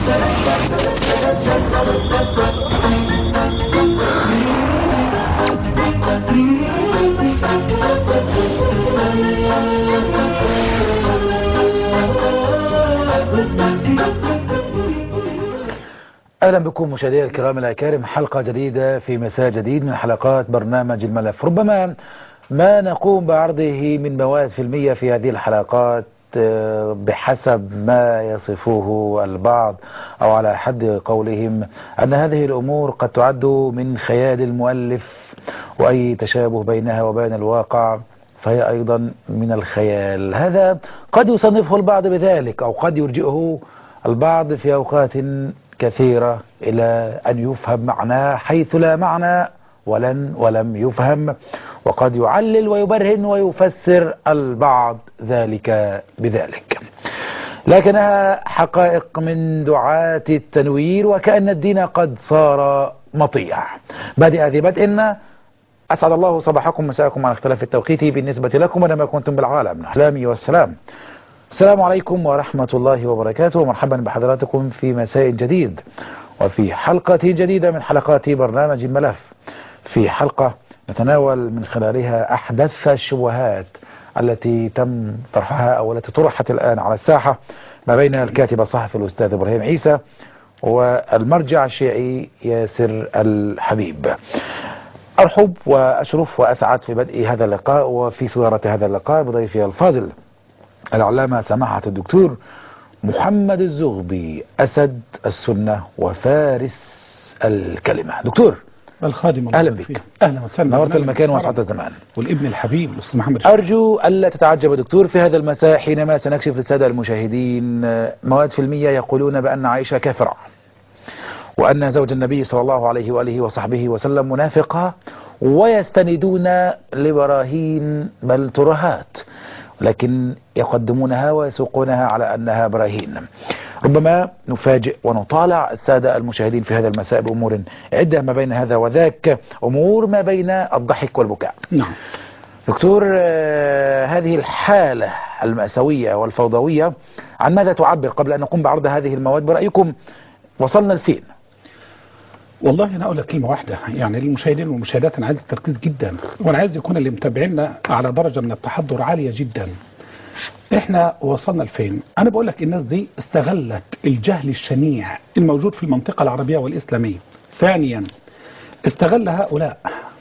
أهلا بكم مشاهدينا الكرام الأكارم حلقة جديدة في مساء جديد من حلقات برنامج الملف ربما ما نقوم بعرضه من مواد فيلمية في هذه الحلقات آه، بحسب ما يصفوه البعض أو على حد قولهم أن هذه الأمور قد تعد من خيال المؤلف وأي تشابه بينها وبين الواقع فهي أيضا من الخيال هذا قد يصنفه البعض بذلك أو قد يرجئه البعض في أوقات كثيرة إلى أن يفهم معناه حيث لا معنى ولن ولم يفهم وقد يعلل ويبرهن ويفسر البعض ذلك بذلك لكنها حقائق من دعاة التنوير وكأن الدين قد صار مطيع بادئ ذي بدء أسعد الله صباحكم مساءكم على اختلاف التوقيت بالنسبة لكم ولما كنتم بالعالم السلام والسلام السلام عليكم ورحمة الله وبركاته ومرحبا بحضراتكم في مساء جديد وفي حلقة جديدة من حلقات برنامج الملف في حلقة نتناول من خلالها أحدث الشبهات التي تم طرحها أو التي طرحت الآن على الساحة ما بين الكاتب الصحفي الأستاذ إبراهيم عيسى والمرجع الشيعي ياسر الحبيب أرحب وأشرف وأسعد في بدء هذا اللقاء وفي صدارة هذا اللقاء بضيفي الفاضل العلامة سماحة الدكتور محمد الزغبي أسد السنة وفارس الكلمة دكتور الخادم أهلا الله بك. فيك. اهلا وسهلا نورت برنامج المكان محترم. وأسعدت الزمان والابن الحبيب الاستاذ محمد أرجو ألا تتعجب دكتور في هذا المساء حينما سنكشف للسادة المشاهدين مواد فيلمية يقولون بأن عائشة كافرة وأن زوج النبي صلى الله عليه وآله وصحبه وسلم منافقة ويستندون لبراهين بل ترهات لكن يقدمونها ويسوقونها على أنها براهين ربما نفاجئ ونطالع السادة المشاهدين في هذا المساء بأمور عدة ما بين هذا وذاك أمور ما بين الضحك والبكاء نعم دكتور آه، هذه الحالة المأساوية والفوضوية عن ماذا تعبر قبل أن نقوم بعرض هذه المواد برأيكم وصلنا لفين والله انا اقول لك كلمه واحده يعني للمشاهدين والمشاهدات انا عايز التركيز جدا وانا عايز يكون اللي متابعينا على درجه من التحضر عاليه جدا احنا وصلنا لفين انا بقول لك الناس دي استغلت الجهل الشنيع الموجود في المنطقه العربيه والاسلاميه ثانيا استغل هؤلاء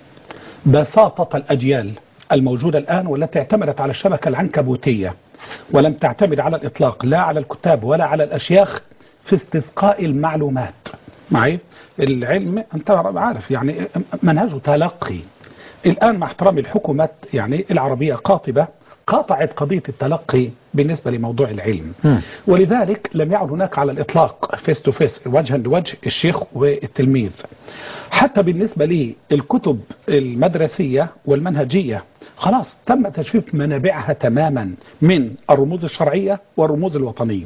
بساطه الاجيال الموجوده الان والتي اعتمدت على الشبكه العنكبوتيه ولم تعتمد على الاطلاق لا على الكتاب ولا على الاشياخ في استسقاء المعلومات معي العلم انت عارف يعني منهجه تلقي الان مع احترامي الحكومات يعني العربيه قاطبه قاطعت قضيه التلقي بالنسبه لموضوع العلم مم. ولذلك لم يعد هناك على الاطلاق فيس تو فيس وجها لوجه الشيخ والتلميذ حتى بالنسبه للكتب المدرسيه والمنهجيه خلاص تم تجفيف منابعها تماما من الرموز الشرعيه والرموز الوطنيه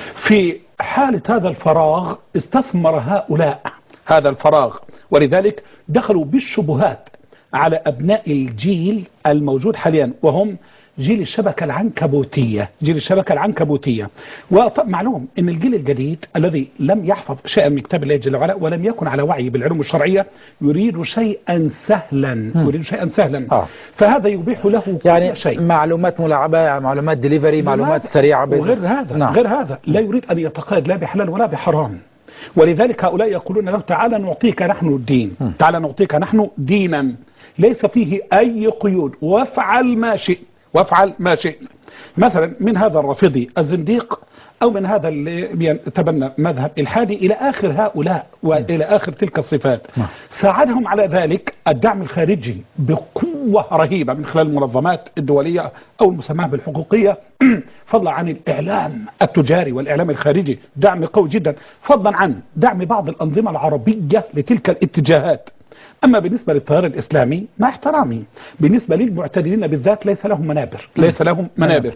في حاله هذا الفراغ استثمر هؤلاء هذا الفراغ ولذلك دخلوا بالشبهات على أبناء الجيل الموجود حاليا وهم جيل الشبكة العنكبوتية جيل الشبكة العنكبوتية ومعلوم أن الجيل الجديد الذي لم يحفظ شيئا من كتاب الله جل وعلا ولم يكن على وعي بالعلوم الشرعية يريد شيئا سهلا يريد شيئا سهلا آه. فهذا يبيح له كل يعني شيء معلومات ملعبة معلومات ديليفري معلومات سريعة بال- وغير هذا نعم. غير هذا لا يريد أن يتقيد لا بحلال ولا بحرام ولذلك هؤلاء يقولون له تعالى نعطيك نحن الدين تعالى نعطيك نحن دينا ليس فيه أي قيود وافعل ما شئت وافعل ما شئت مثلا من هذا الرافضي الزنديق أو من هذا اللي يتبنى مذهب الحادي إلى آخر هؤلاء وإلى آخر تلك الصفات ساعدهم على ذلك الدعم الخارجي بقوة رهيبة من خلال المنظمات الدولية أو المسماة بالحقوقية فضلا عن الإعلام التجاري والإعلام الخارجي دعم قوي جدا فضلا عن دعم بعض الأنظمة العربية لتلك الاتجاهات أما بالنسبة للتيار الإسلامي مع احترامي بالنسبة للمعتدلين بالذات ليس لهم منابر ليس لهم منابر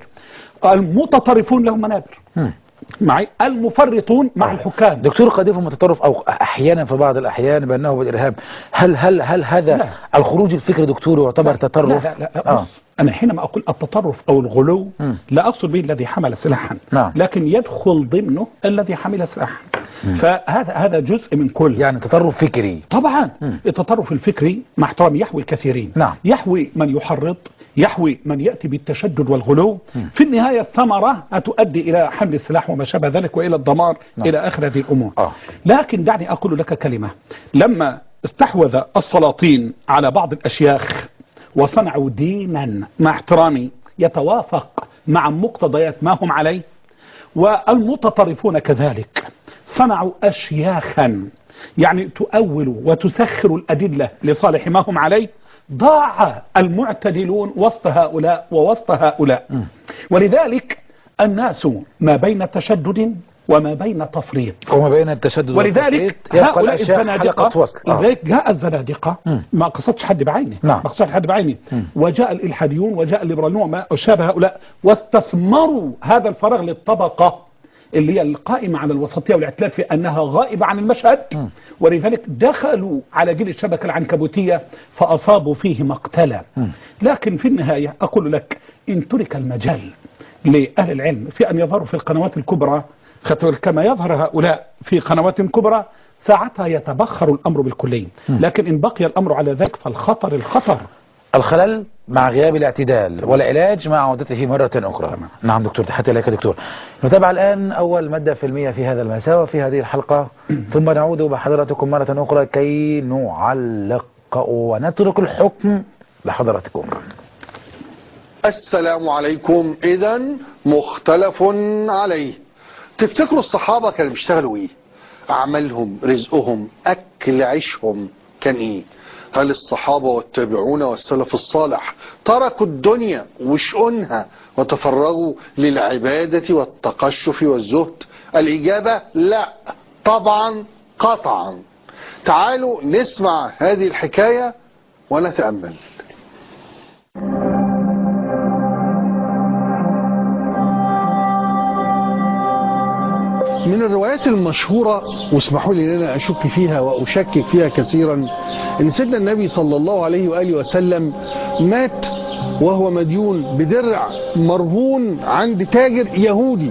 المتطرفون لهم منابر مم. معي المفرطون مع الحكام دكتور قد يفهم متطرف او احيانا في بعض الاحيان بانه بالارهاب هل هل هل هذا لا. الخروج الفكري دكتور يعتبر لا تطرف لا لا, لا آه. بص أنا حينما أقول التطرف أو الغلو مم. لا أقصد به الذي حمل سلاحا نعم. لكن يدخل ضمنه الذي حمل سلاحا فهذا هذا جزء من كل يعني تطرف فكري طبعا مم. التطرف الفكري مع احترامي يحوي الكثيرين نعم. يحوي من يحرض يحوي من يأتي بالتشدد والغلو في النهاية الثمرة هتؤدي إلى حمل السلاح وما شابه ذلك وإلى الدمار نعم. إلى آخر هذه الأمور آه. لكن دعني أقول لك كلمة لما استحوذ السلاطين على بعض الأشياخ وصنعوا دينا مع احترامي يتوافق مع مقتضيات ما هم عليه والمتطرفون كذلك صنعوا أشياخا يعني تؤول وتسخر الأدلة لصالح ما هم عليه ضاع المعتدلون وسط هؤلاء ووسط هؤلاء ولذلك الناس ما بين تشدد وما بين تفريط وما بين التشدد ولذلك والتفريط يبقى هؤلاء الأشياء الزنادقة حلقة وصل آه. لذلك جاء الزنادقة مم. ما قصدتش حد بعينه نعم. ما قصدتش حد بعينه مم. وجاء الإلحاديون وجاء الليبراليون وما شابه هؤلاء واستثمروا هذا الفراغ للطبقة اللي هي القائمة على الوسطية والاعتلاف في أنها غائبة عن المشهد مم. ولذلك دخلوا على جيل الشبكة العنكبوتية فأصابوا فيه مقتلا مم. لكن في النهاية أقول لك إن ترك المجال لأهل العلم في أن يظهروا في القنوات الكبرى خدت بالك؟ كما يظهر هؤلاء في قنوات كبرى ساعتها يتبخر الأمر بالكلي لكن إن بقي الأمر على ذلك فالخطر الخطر الخلل مع غياب الاعتدال والعلاج مع عودته مرة أخرى نعم دكتور تحياتي إليك يا دكتور نتابع الآن أول مادة فيلمية في هذا المساء وفي هذه الحلقة ثم نعود بحضراتكم مرة أخرى كي نعلق ونترك الحكم لحضراتكم السلام عليكم اذا مختلف عليه تفتكروا الصحابة كانوا بيشتغلوا ايه اعمالهم رزقهم اكل عيشهم كان ايه هل الصحابة والتابعون والسلف الصالح تركوا الدنيا وشؤونها وتفرغوا للعبادة والتقشف والزهد الإجابة لا طبعا قطعا تعالوا نسمع هذه الحكاية ونتأمل من الروايات المشهورة واسمحوا لي ان انا اشك فيها واشكك فيها كثيرا ان سيدنا النبي صلى الله عليه واله وسلم مات وهو مديون بدرع مرهون عند تاجر يهودي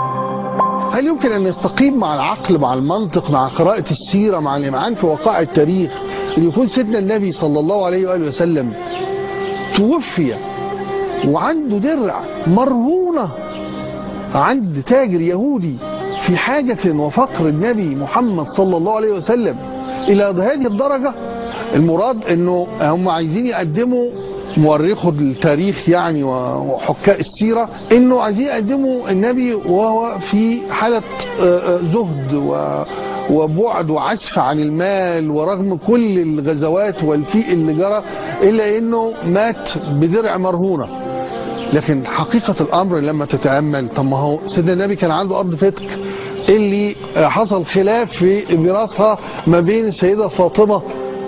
هل يمكن ان يستقيم مع العقل مع المنطق مع قراءة السيرة مع الامعان في وقائع التاريخ ان يكون سيدنا النبي صلى الله عليه واله وسلم توفي وعنده درع مرهونة عند تاجر يهودي في حاجة وفقر النبي محمد صلى الله عليه وسلم إلى هذه الدرجة المراد أنه هم عايزين يقدموا مؤرخوا التاريخ يعني وحكاء السيرة أنه عايزين يقدموا النبي وهو في حالة آه، آه، زهد و وبعد وعسف عن المال ورغم كل الغزوات والفيء اللي جرى إلا أنه مات بدرع مرهونة لكن حقيقة الأمر لما تتأمل طب ما هو سيدنا النبي كان عنده أرض فتك اللي حصل خلاف في ميراثها ما بين السيدة فاطمة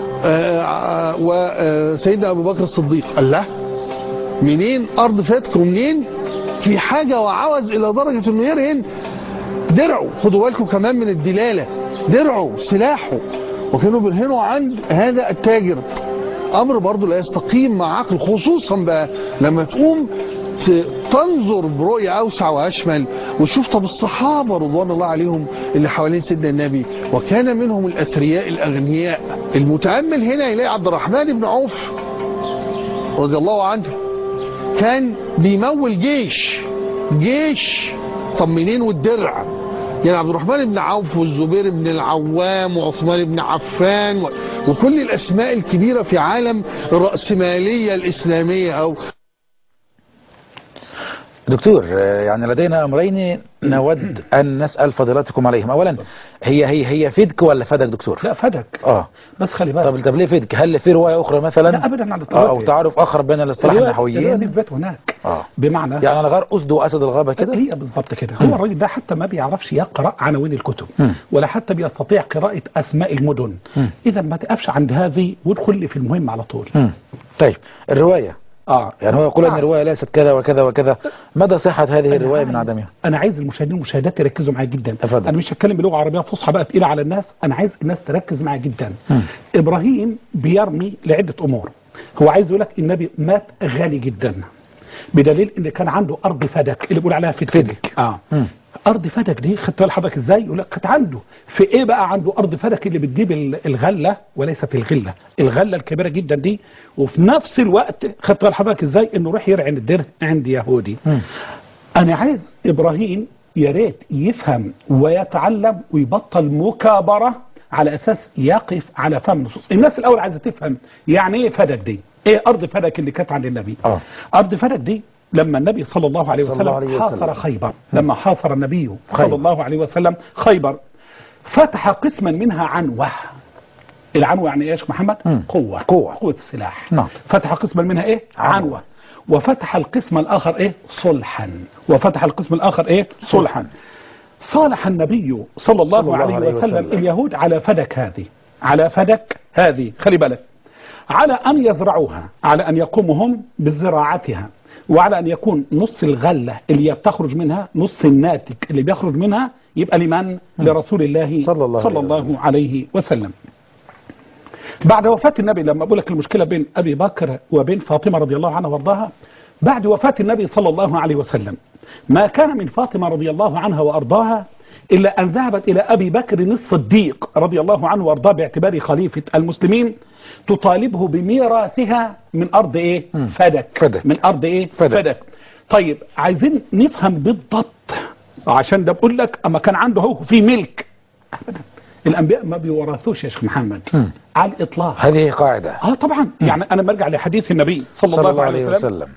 آه، وسيدنا أبو بكر الصديق قال لا منين أرض فتك ومنين في حاجة وعوز إلى درجة أنه يرهن درعه خدوا بالكم كمان من الدلالة درعه سلاحه وكانوا بيرهنوا عند هذا التاجر امر برضه لا يستقيم مع عقل خصوصا بقى لما تقوم ت- تنظر برؤية اوسع واشمل وتشوف طب الصحابة رضوان الله عليهم اللي حوالين سيدنا النبي وكان منهم الاثرياء الاغنياء المتأمل هنا يلاقي عبد الرحمن بن عوف رضي الله عنه كان بيمول جيش جيش طب منين والدرع يعني عبد الرحمن بن عوف والزبير بن العوام وعثمان بن عفان و... وكل الاسماء الكبيره في عالم الراسماليه الاسلاميه او دكتور آه، يعني لدينا أمرين نود أن نسأل فضيلتكم عليهم أولا هي هي هي فدك ولا فدك دكتور لا فدك آه بس خلي بالك طب طب ليه فدك هل في رواية أخرى مثلا لا أبدا على آه، الطلاق أو تعارف آخر بين الاصطلاح الرواية- الرواية النحويين دي في بيت هناك آه بمعنى يعني على غير أسد وأسد الغابة كده هي بالظبط كده هو الراجل ده حتى ما بيعرفش يقرا عناوين الكتب مم. ولا حتى بيستطيع قراءه اسماء المدن مم. اذا ما تقفش عند هذه وادخل لي في المهم على طول مم. طيب الرواية اه يعني هو يقول أن آه. الرواية ليست كذا وكذا وكذا مدى صحة هذه أنا الرواية من عايز- عدمها انا عايز المشاهدين والمشاهدات يركزوا معايا جدا اتفضل. انا مش هتكلم بلغه عربيه فصحى بقى تقيله على الناس انا عايز الناس تركز معايا جدا مم. ابراهيم بيرمي لعده امور هو عايز يقول لك النبي مات غالي جدا بدليل ان كان عنده ارض فدك اللي بيقول عليها فدك فدك. اه مم. ارض فدك دي خدت بال حضرتك ازاي يقول لك كانت عنده في ايه بقى عنده ارض فدك اللي بتجيب ال- الغله وليست الغله الغله الكبيره جدا دي وفي نفس الوقت خدت بال حضرتك ازاي انه راح يرعن الدر عند يهودي مم. انا عايز ابراهيم يا ريت يفهم ويتعلم ويبطل مكابره على اساس يقف على فهم النصوص الناس الاول عايزه تفهم يعني ايه فدك دي ايه ارض فدك اللي كانت عند النبي آه. ارض فدك دي لما النبي صلى الله عليه صلى وسلم الله عليه وسلم. حاصر خيبر لما حاصر النبي خيبر. صلى الله عليه وسلم خيبر فتح قسما منها عنوه العنوة يعني ايش محمد مم. قوة قوة. قوة السلاح نعم. فتح قسما منها ايه عنوة. عنوة وفتح القسم الاخر ايه صلحا وفتح القسم الاخر ايه صلحا صالح النبي صلى الله, صلى الله عليه, عليه وسلم, وسلم. اليهود على فدك هذه على فدك هذه خلي بالك على أن يزرعوها على أن يقوموا هم بزراعتها وعلى أن يكون نص الغلة اللي بتخرج منها نص الناتج اللي بيخرج منها يبقى لمن لرسول الله صلى الله صلى عليه الله عليه وسلم بعد وفاة النبي لما أقول لك المشكلة بين أبي بكر وبين فاطمة رضي الله عنها وارضاها بعد وفاة النبي صلى الله عليه وسلم ما كان من فاطمة رضي الله عنها وأرضاها إلا أن ذهبت إلى أبي بكر الصديق رضي الله عنه وأرضاه باعتباره خليفة المسلمين تطالبه بميراثها من أرض إيه؟ فدك. فدك. من أرض إيه؟ فدك. فدك طيب عايزين نفهم بالضبط عشان ده بقول لك أما كان عنده هو في ملك أبدا الأنبياء ما بيورثوش يا شيخ محمد مم. على الإطلاق هذه قاعدة اه طبعا يعني انا برجع لحديث النبي صلى, صلى الله عليه وسلم وسلم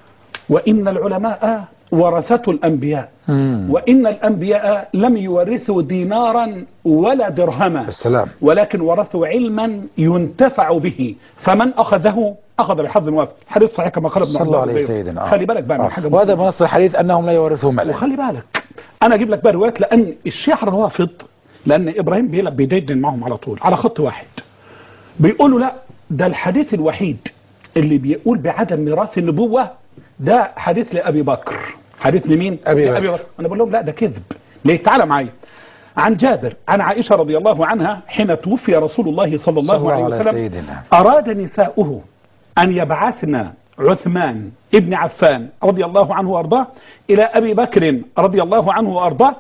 وان العلماء ورثة الانبياء مم. وان الانبياء لم يورثوا دينارا ولا درهما السلام ولكن ورثوا علما ينتفع به فمن اخذه اخذ بحظ وافر الحديث صحيح كما قال ابن صلى الله عباس عليه وغيره. سيدنا آه. خلي بالك بقى من آه. حاجه وهذا مهمة. بنص الحديث أنهم لا يورثوا مالا وخلي بالك انا اجيب لك بقى روايات لان الشيعة الروافض لان ابراهيم بيلعب بيدين معهم على طول على خط واحد بيقولوا لا ده الحديث الوحيد اللي بيقول بعدم ميراث النبوة ده حديث لأبي بكر حديث لمين؟ أبي لأبي بكر. بكر أنا بقول لهم لا ده كذب ليه تعال معايا عن جابر عن عائشة رضي الله عنها حين توفي رسول الله صلى الله, صلى الله عليه على وسلم سيدنا. أراد نساؤه أن يبعثن عثمان ابن عفان رضي الله عنه وأرضاه إلى أبي بكر رضي الله عنه وأرضاه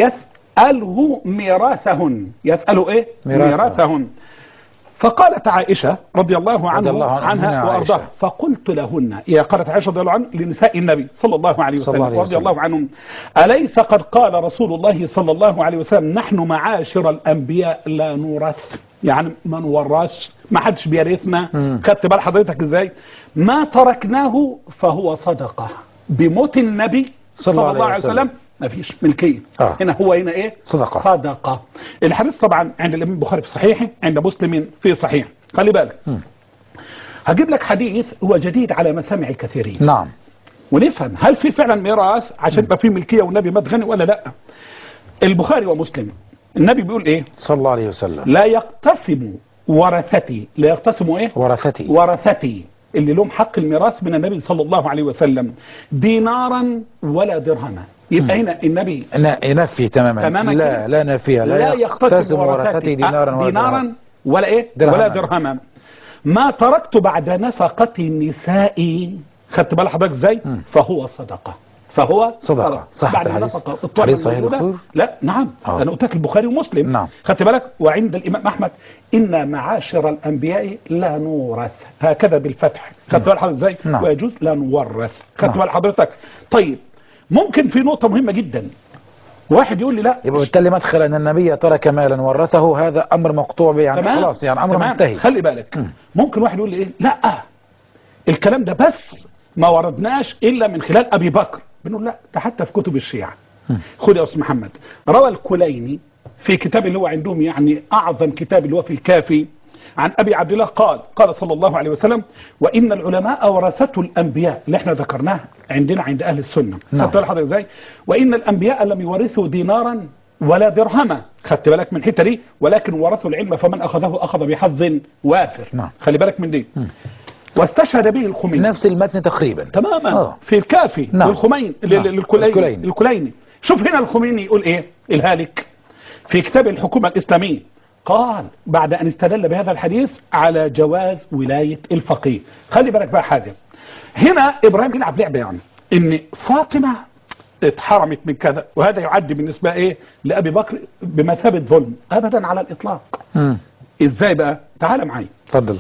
يسأله ميراثهن يسأله إيه؟ ميراثهن. ميراثهن فقالت عائشة رضي الله عنه رضي الله عنها عنها عائشة. وأرضاها فقلت لهن يا قالت عائشة رضي الله عنها لنساء النبي صلى الله عليه صلى وسلم الله عليه ورضي وسلم. الله عنهم أليس قد قال رسول الله صلى الله عليه وسلم نحن معاشر الأنبياء لا نورث يعني ما نورثش ما حدش بيرثنا مم. خدت بال حضرتك ازاي ما تركناه فهو صدقة بموت النبي صلى صلى, الله الله عليه عليه وسلم. وسلم ما فيش ملكية آه. هنا هو هنا ايه صدقة. صدقة الحديث طبعا عند الامام البخاري في صحيحه عند مسلم في صحيح خلي بالك مم. هجيب لك حديث هو جديد على مسامع الكثيرين نعم ونفهم هل في فعلا ميراث عشان يبقى في ملكيه والنبي مات غني ولا لا البخاري ومسلم النبي بيقول ايه صلى الله عليه وسلم لا يقتسم ورثتي لا يقتسم ايه ورثتي ورثتي اللي لهم حق الميراث من النبي صلى الله عليه وسلم دينارا ولا درهما يبقى هنا النبي ن- ينفي تماما تماما لا كده. لا نفيها لا يقتسم ورثتي ورثتي دينارا آه، ولا دينارا درهما. ولا ايه درهما. ولا درهما ما تركت بعد نفقة النساء خدت بال حضرتك ازاي فهو صدقة فهو صدقة. صح بعد الحديث. النفقة الطهر حديث صحيح الموجودة. دكتور؟ لا نعم آه. انا قلت لك البخاري ومسلم نعم. خدت بالك وعند الامام احمد ان معاشر الانبياء لا نورث هكذا بالفتح خدت بال حضرتك ازاي نعم. ويجوز لا نورث خدت نعم. بال حضرتك طيب ممكن في نقطة مهمة جدا واحد يقول لي لا يبقى بالتالي مدخل أن النبي ترك مالا ورثه هذا أمر مقطوع به يعني خلاص يعني أمر تمام. منتهي خلي بالك ممكن واحد يقول لي ايه لا الكلام ده بس ما وردناش الا من خلال ابي بكر بنقول لا ده حتى في كتب الشيعة خد يا استاذ محمد روى الكليني في كتاب اللي هو عندهم يعني اعظم كتاب اللي هو في الكافي عن ابي عبد الله قال قال صلى الله عليه وسلم وان العلماء ورثته الانبياء اللي احنا ذكرناه عندنا عند اهل السنه نعم. خدت بالك حضرتك ازاي وان الانبياء لم يورثوا دينارا ولا درهما خدت بالك من الحته دي ولكن ورثوا العلم فمن اخذه اخذ بحظ وافر نعم. خلي بالك من دي واستشهد به الخميني نفس المتن تقريبا تماما آه. في الكافي نعم. للخمين نعم. للكليني الكليني. الكليني شوف هنا الخميني يقول ايه الهالك في كتاب الحكومة الإسلامية قال بعد أن استدل بهذا الحديث على جواز ولاية الفقيه خلي بالك بقى حاجة هنا إبراهيم بيلعب لعبة يعني إن فاطمة اتحرمت من كذا وهذا يعد بالنسبة إيه لأبي بكر بمثابة ظلم أبدا على الإطلاق مم. إزاي بقى تعال معي اتفضل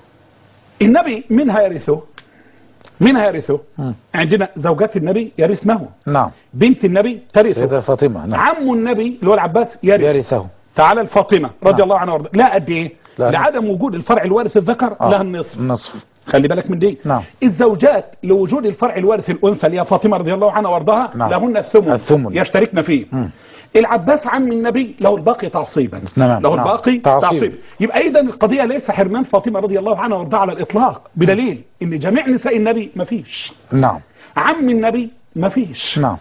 النبي منها يرثه منها يرثه مم. عندنا زوجات النبي يرثنه نعم بنت النبي ترثه سيدة فاطمة نعم عم النبي اللي هو العباس يرث يرثه تعالى الفاطمة رضي نعم. الله عنها وارضاها لا قد ايه لا لعدم وجود الفرع الوارث الذكر آه. لها النصف نصف خلي بالك من دي نعم. الزوجات لوجود الفرع الوارث الانثى اللي هي فاطمه رضي الله عنها وارضاها نعم. لهن الثمن الثمن. يشتركن فيه مم. العباس عم النبي له الباقي تعصيبا نعم. له نعم. الباقي تعصيب. تعصيب يبقى اذا القضيه ليس حرمان فاطمه رضي الله عنها وارضاها على الاطلاق بدليل ان جميع نساء النبي ما فيش نعم عم النبي ما فيش نعم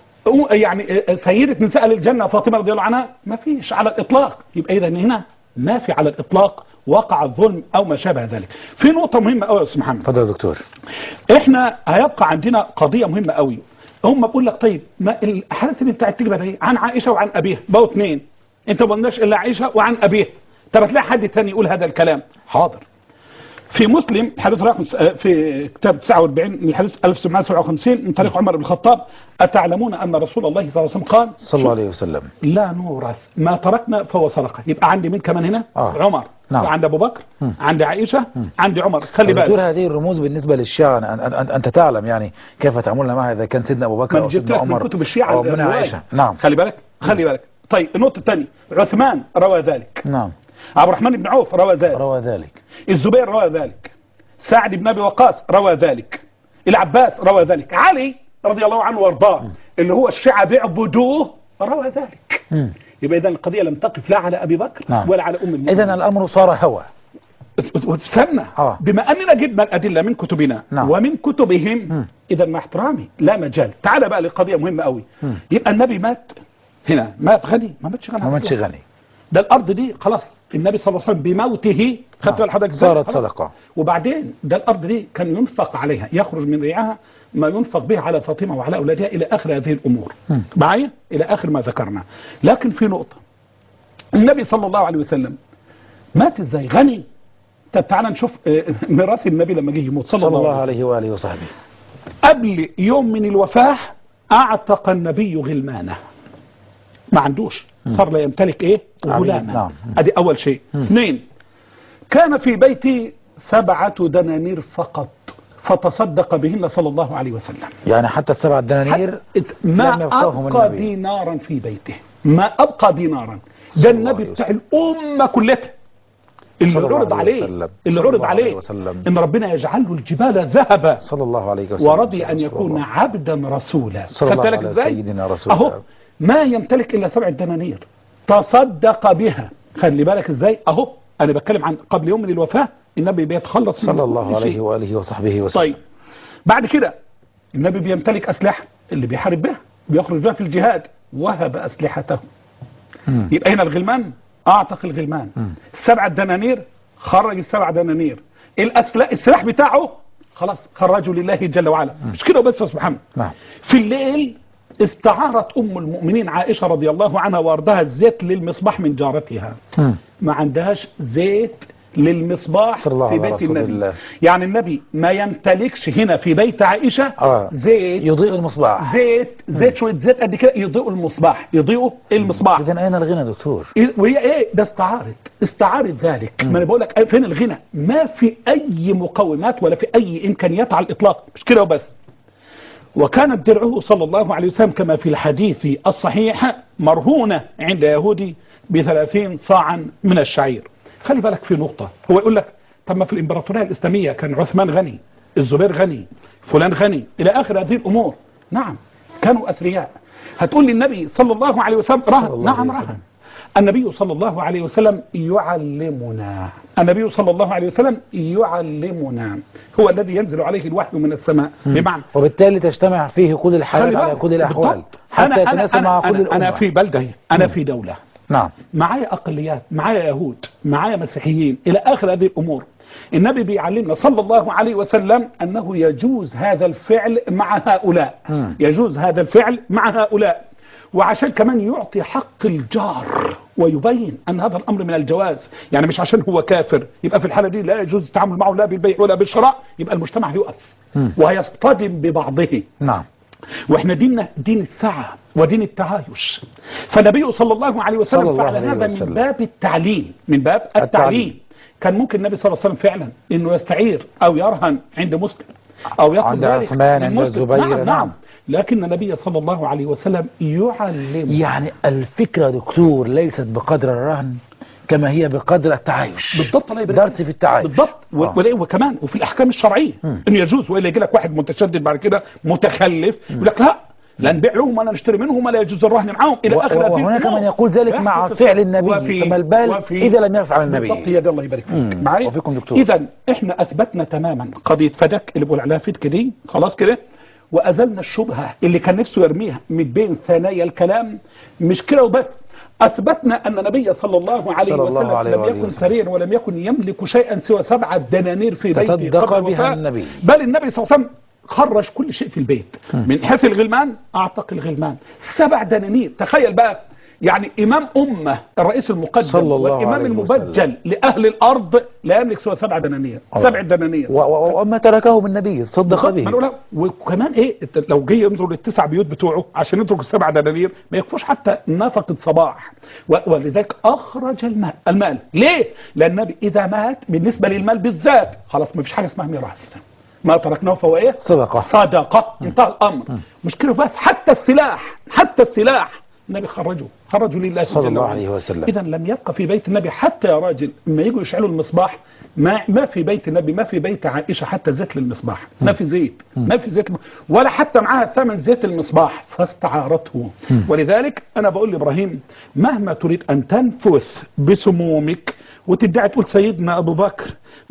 يعني سيدة نساء أهل الجنة فاطمة رضي الله عنها ما فيش على الإطلاق يبقى إذا هنا ما في على الإطلاق وقع الظلم أو ما شابه ذلك في نقطة مهمة أوي يا أستاذ محمد اتفضل يا دكتور إحنا هيبقى عندنا قضية مهمة أوي هم بقول لك طيب ما الأحاديث اللي أنت تجيبها دي عن عائشة وعن أبيها بقوا اثنين أنت ما قلناش إلا عائشة وعن أبيها طب هتلاقي حد تاني يقول هذا الكلام حاضر في مسلم حديث رقم س- في كتاب 49 من الحديث 1757 من طريق عمر بن الخطاب أتعلمون أن رسول الله صلى الله عليه وسلم قال صلى الله عليه وسلم لا نورث ما تركنا فهو صدقه يبقى عندي مين كمان هنا آه. عمر نعم. عند ابو بكر مم. عند عائشه عند عمر خلي دكتور بالك هذه الرموز بالنسبة للشيعة أن- أن- أن- أنت تعلم يعني كيف تعاملنا معها إذا كان سيدنا أبو بكر ما أو جبت سيدنا لك من عمر كتب الشيعه أو من الرواية. عائشة نعم خلي بالك خلي بالك طيب النقطه الثانيه عثمان روى ذلك نعم عبد الرحمن بن عوف روى ذلك روى ذلك الزبير روى ذلك سعد بن ابي وقاص روى ذلك العباس روى ذلك علي رضي الله عنه وارضاه اللي هو الشيعه بيعبدوه روى ذلك مم. يبقى اذا القضيه لم تقف لا على ابي بكر نعم. ولا على ام المؤمنين إذا الأمر صار هوى واستنى آه. بما اننا جبنا الادله من كتبنا نعم. ومن كتبهم مم. اذا مع احترامي لا مجال تعال بقى لقضيه مهمه قوي مم. يبقى النبي مات هنا مات غني ما ماتش غني ما ماتش غني ده الارض دي خلاص النبي صلى الله عليه وسلم بموته خدت نعم. بالك حضرتك إزاي؟ صارت خلاص. صدقة وبعدين ده الارض دي كان ينفق عليها يخرج من ريعها ما ينفق به على فاطمه وعلى اولادها الى اخر هذه الامور مم. معايا الى اخر ما ذكرنا لكن في نقطه النبي صلى الله عليه وسلم مات ازاي غني طب تعالى نشوف آه، ميراث النبي لما جه يموت صلى, صلى الله عليه وسلم عليه وآله وصحبه قبل يوم من الوفاه اعتق النبي غلمانه ما عندوش صار لا يمتلك ايه عبيد، غلاما نعم. ادي اول شيء اثنين كان في بيتي سبعة دنانير فقط فتصدق بهن صلى الله عليه وسلم يعني حتى السبع دنانير ما لم يبقاهم أبقى النبي. دينارا في بيته ما أبقى دينارا صلى ده الله النبي عليه بتاع الأمة كلها اللي صلى الله عرض عليه عليه وسلم. اللي صلى عرض الله عليه عليه وسلم. إن ربنا يجعل له الجبال ذهبا صلى الله عليه وسلم ورضي أن صلى يكون الله. عبدا رسولا صلى خدت الله بالك على إزاي؟ سيدنا رسول أهو الله. ما يمتلك إلا سبع دنانير تصدق بها خلي بالك إزاي أهو أنا بتكلم عن قبل يوم من الوفاة النبي بيتخلص من صلى الله كل عليه شيء. وآله وصحبه وسلم طيب بعد كده النبي بيمتلك أسلحة اللي بيحارب بها بيخرج بها في الجهاد وهب أسلحته مم. يبقى هنا الغلمان أعتق الغلمان السبع دنانير خرج السبع دنانير الأسلحة السلاح بتاعه خلاص خرجه لله جل وعلا مش كده بس يا أستاذ محمد نعم في الليل استعارت أم المؤمنين عائشة رضي الله عنها وارضاها الزيت للمصباح من جارتها مم. ما عندهاش زيت للمصباح صلى الله في على بيت رسول النبي الله. يعني النبي ما يمتلكش هنا في بيت عائشة آه. زيت يضيء المصباح زيت زيت شوية زيت قد كده يضيء المصباح يضيء المصباح إذا أين الغنى دكتور إيه- وهي ايه ده استعارت استعارت ذلك ما انا بقول لك فين الغنى ما في اي مقومات ولا في اي امكانيات على الاطلاق مش كده وبس وكانت درعه صلى الله عليه وسلم كما في الحديث الصحيح مرهونة عند يهودي بثلاثين صاعا من الشعير خلي بالك في نقطة هو يقول لك طب ما في الإمبراطورية الإسلامية كان عثمان غني الزبير غني فلان غني إلى آخر هذه الأمور نعم كانوا أثرياء هتقول لي النبي صلى الله عليه وسلم صلى رهن الله نعم عليه وسلم. رهن النبي صلى الله عليه وسلم يعلمنا النبي صلى الله عليه وسلم يعلمنا هو الذي ينزل عليه الوحي من السماء بمعنى وبالتالي تجتمع فيه كل الحالات خلي على بالك. كل الأحوال بالضبط. حتى أنا- أنا- يتناسب أنا- مع كل أنا- الأمة أنا في بلدة أنا في دولة نعم معايا أقليات معايا يهود معايا مسيحيين إلى آخر هذه الأمور النبي بيعلمنا صلى الله عليه وسلم أنه يجوز هذا الفعل مع هؤلاء مم. يجوز هذا الفعل مع هؤلاء وعشان كمان يعطي حق الجار ويبين ان هذا الامر من الجواز يعني مش عشان هو كافر يبقى في الحاله دي لا يجوز التعامل معه لا بالبيع ولا بالشراء يبقى المجتمع يقف ويصطدم ببعضه نعم واحنا ديننا دين السعة ودين التعايش فالنبي صلى الله عليه صلى وسلم الله فعل عليه هذا وسلم. من باب التعليم من باب التعليم. التعليم كان ممكن النبي صلى الله عليه وسلم فعلا انه يستعير او يرهن عند مسلم او ياخذ عند ذلك عثمان، من عند مسلم. الزبير، نعم, نعم. نعم لكن النبي صلى الله عليه وسلم يعلم يعني الفكرة دكتور ليست بقدر الرهن كما هي بقدر التعايش بالضبط الله يبارك درس فيك. في التعايش بالضبط و- آه. ولا- وكمان وفي الاحكام الشرعيه انه يجوز والا يجي لك واحد متشدد بعد كده متخلف يقول لك لا لا نبيع لهم ولا نشتري منهم ولا يجوز الرهن معهم الى و- اخر هذه وهناك الأمور. من يقول ذلك مع يحدث- فعل النبي وفي- فما البال وفي- إذا لم يفعل النبي بالضبط هي دي الله يبارك فيك مم. معايا وفيكم دكتور. اذا احنا اثبتنا تماما قضيه فدك اللي بقول عليها فتك دي خلاص كده وازلنا الشبهه اللي كان نفسه يرميها من بين ثنايا الكلام مش كده وبس اثبتنا ان النبي صلى الله عليه صلى الله وسلم عليه لم وآله يكن وسلم. ثريا ولم يكن يملك شيئا سوى سبعه دنانير في بيته تصدق قبل بها الوفاة. النبي. بل النبي صلى الله عليه وسلم خرج كل شيء في البيت من حيث الغلمان اعتق الغلمان سبع دنانير تخيل بقى يعني امام امه الرئيس المقدم صلى الله والامام عليه المبجل لاهل الارض لا يملك سوى سبع دنانير الله. سبع دنانير و- و- وما تركه من النبي صدق ما به نقولها وكمان ايه إنت لو جه ينظر للتسع بيوت بتوعه عشان يترك السبع دنانير ما يكفوش حتى نفقه صباح و- ولذلك اخرج المال المال ليه؟ لان النبي اذا مات بالنسبه للمال بالذات خلاص ما فيش حاجه اسمها ميراث ما تركناه فهو ايه؟ صدقة صدقه انتهى الامر مش كده بس حتى السلاح حتى السلاح النبي خرجه خرجوا لله صلى جل الله وعلا. عليه وسلم. اذا لم يبقى في بيت النبي حتى يا راجل لما يجوا يشعلوا المصباح ما ما في بيت النبي ما في بيت عائشه حتى زيت للمصباح ما في زيت ما في زيت ولا حتى معاها ثمن زيت المصباح فاستعارته ولذلك انا بقول لابراهيم مهما تريد ان تنفث بسمومك وتدعي تقول سيدنا ابو بكر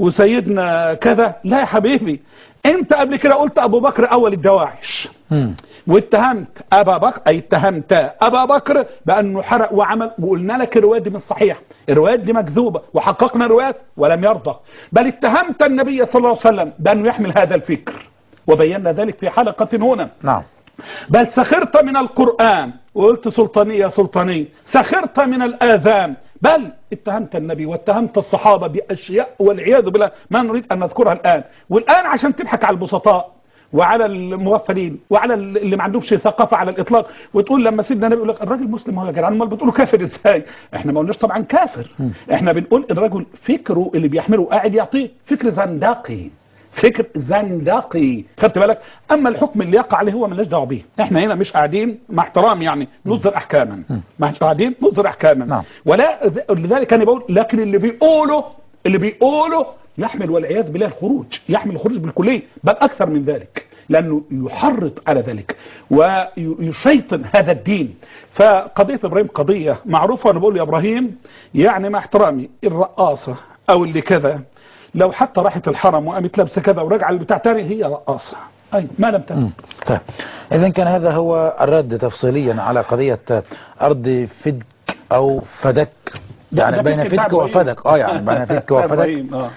وسيدنا كذا لا يا حبيبي انت قبل كده قلت ابو بكر اول الدواعش مم. واتهمت ابا بكر اي اتهمت ابا بكر بانه حرق وعمل وقلنا لك الروايات دي مش صحيحه الروايات دي مكذوبه وحققنا الروايات ولم يرضى بل اتهمت النبي صلى الله عليه وسلم بانه يحمل هذا الفكر وبينا ذلك في حلقه هنا نعم بل سخرت من القرآن وقلت سلطانية سلطانية سخرت من الآذان بل اتهمت النبي واتهمت الصحابة بأشياء والعياذ بالله ما نريد أن نذكرها الآن والآن عشان تضحك على البسطاء وعلى المغفلين وعلى اللي ما عندهمش ثقافه على الاطلاق وتقول لما سيدنا النبي يقول لك الراجل مسلم هو يا جدعان امال بتقولوا كافر ازاي؟ احنا ما قلناش طبعا كافر احنا بنقول الرجل فكره اللي بيحمله قاعد يعطيه فكر زندقي فكر زندقي خدت بالك اما الحكم اللي يقع عليه هو مالناش دعوه بيه احنا هنا مش قاعدين مع احترام يعني نصدر احكاما مش قاعدين نصدر احكاما نعم. ولا لذلك انا بقول لكن اللي بيقوله اللي بيقوله يحمل والعياذ بالله الخروج يحمل الخروج بالكليه بل اكثر من ذلك لانه يحرض على ذلك ويشيطن هذا الدين فقضيه ابراهيم قضيه معروفه وانا بقول يا ابراهيم يعني مع احترامي الرقاصه او اللي كذا لو حتى راحت الحرم وقامت لابسه كذا وراجعه البتاع تاني هي رقاصه اي ما لم تكن طيب إذا كان هذا هو الرد تفصيليا على قضية أرض فدك أو فدك يعني ده بين فدك بتاع فدك إبراهيم. وفدك اه يعني بين فدك وفدك إبراهيم، آه.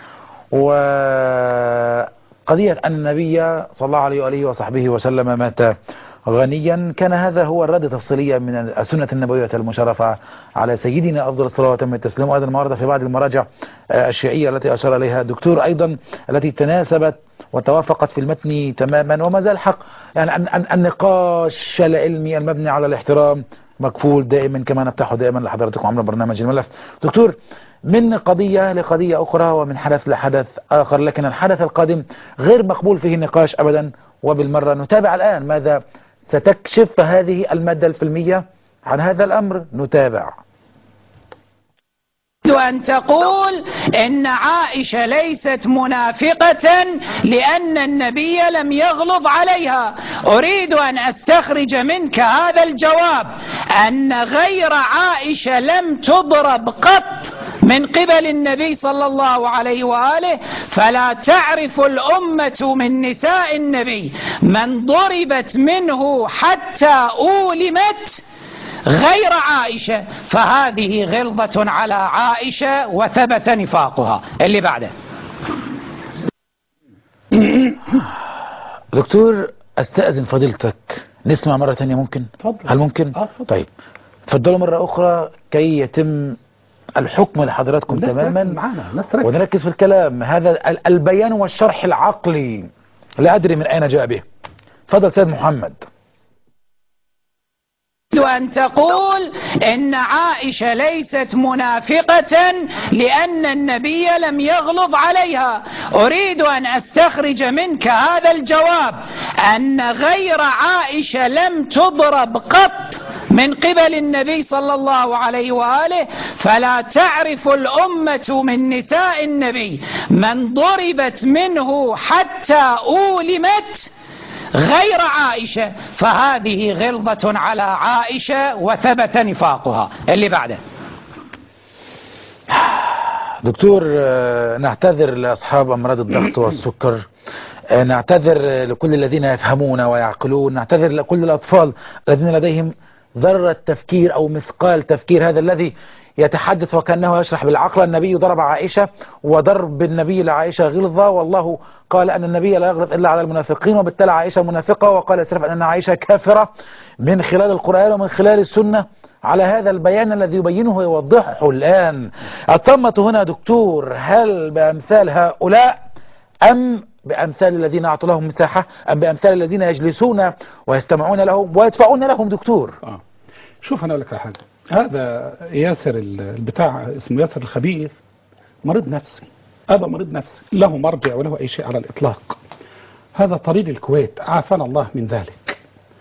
وقضية أن النبي صلى الله عليه وآله وصحبه وسلم مات غنيا كان هذا هو الرد تفصيليا من السنة النبوية المشرفة على سيدنا أفضل الصلاة وتم التسليم وأيضا المعارضة في بعض المراجع آه، الشيعية التي أشار إليها الدكتور أيضا التي تناسبت وتوافقت في المتن تماما وما زال حق يعني أن- أن- النقاش العلمي المبني على الاحترام مكفول دائما كما نفتحه دائما لحضراتكم عبر برنامج الملف دكتور من قضية لقضية أخرى ومن حدث لحدث آخر لكن الحدث القادم غير مقبول فيه النقاش أبدا وبالمرة نتابع الآن ماذا ستكشف هذه المادة الفيلمية عن هذا الأمر نتابع أريد أن تقول إن عائشة ليست منافقة لأن النبي لم يغلظ عليها أريد أن أستخرج منك هذا الجواب أن غير عائشة لم تضرب قط من قبل النبي صلى الله عليه وآله فلا تعرف الأمة من نساء النبي من ضربت منه حتى أولمت غير عائشة فهذه غلظة على عائشة وثبت نفاقها اللي بعده دكتور أستأذن فضيلتك نسمع مرة تانية ممكن اتفضل. هل ممكن آه، اتفضل. طيب تفضلوا مرة أخرى كي يتم الحكم لحضراتكم الناس تركز تماما معانا الناس تركز ونركز في الكلام هذا ال- البيان والشرح العقلي لا أدري من أين جاء به تفضل سيد محمد أن تقول إن عائشة ليست منافقة لأن النبي لم يغلظ عليها أريد أن أستخرج منك هذا الجواب أن غير عائشة لم تضرب قط من قبل النبي صلى الله عليه وآله فلا تعرف الأمة من نساء النبي من ضربت منه حتى أولمت غير عائشة فهذه غلظة على عائشة وثبت نفاقها اللي بعده دكتور آه، نعتذر لأصحاب أمراض الضغط والسكر آه، نعتذر آه، لكل الذين يفهمون ويعقلون نعتذر لكل الأطفال الذين لديهم ذرة تفكير أو مثقال تفكير هذا الذي يتحدث وكأنه يشرح بالعقل النبي ضرب عائشة وضرب النبي لعائشة غلظة والله قال أن النبي لا يغلظ إلا على المنافقين وبالتالي عائشة منافقة وقال يسرف أن عائشة كافرة من خلال القرآن ومن خلال السنة على هذا البيان الذي يبينه ويوضحه الآن الطمة هنا دكتور هل بأمثال هؤلاء أم بأمثال الذين أعطوا لهم مساحة أم بأمثال الذين يجلسون ويستمعون لهم ويدفعون لهم دكتور آه. شوف انا اقول لك على حاجه هذا ياسر ال- البتاع اسمه ياسر الخبيث مريض نفسي هذا مريض نفسي له مرجع وله اي شيء على الاطلاق هذا طريق الكويت عافانا الله من ذلك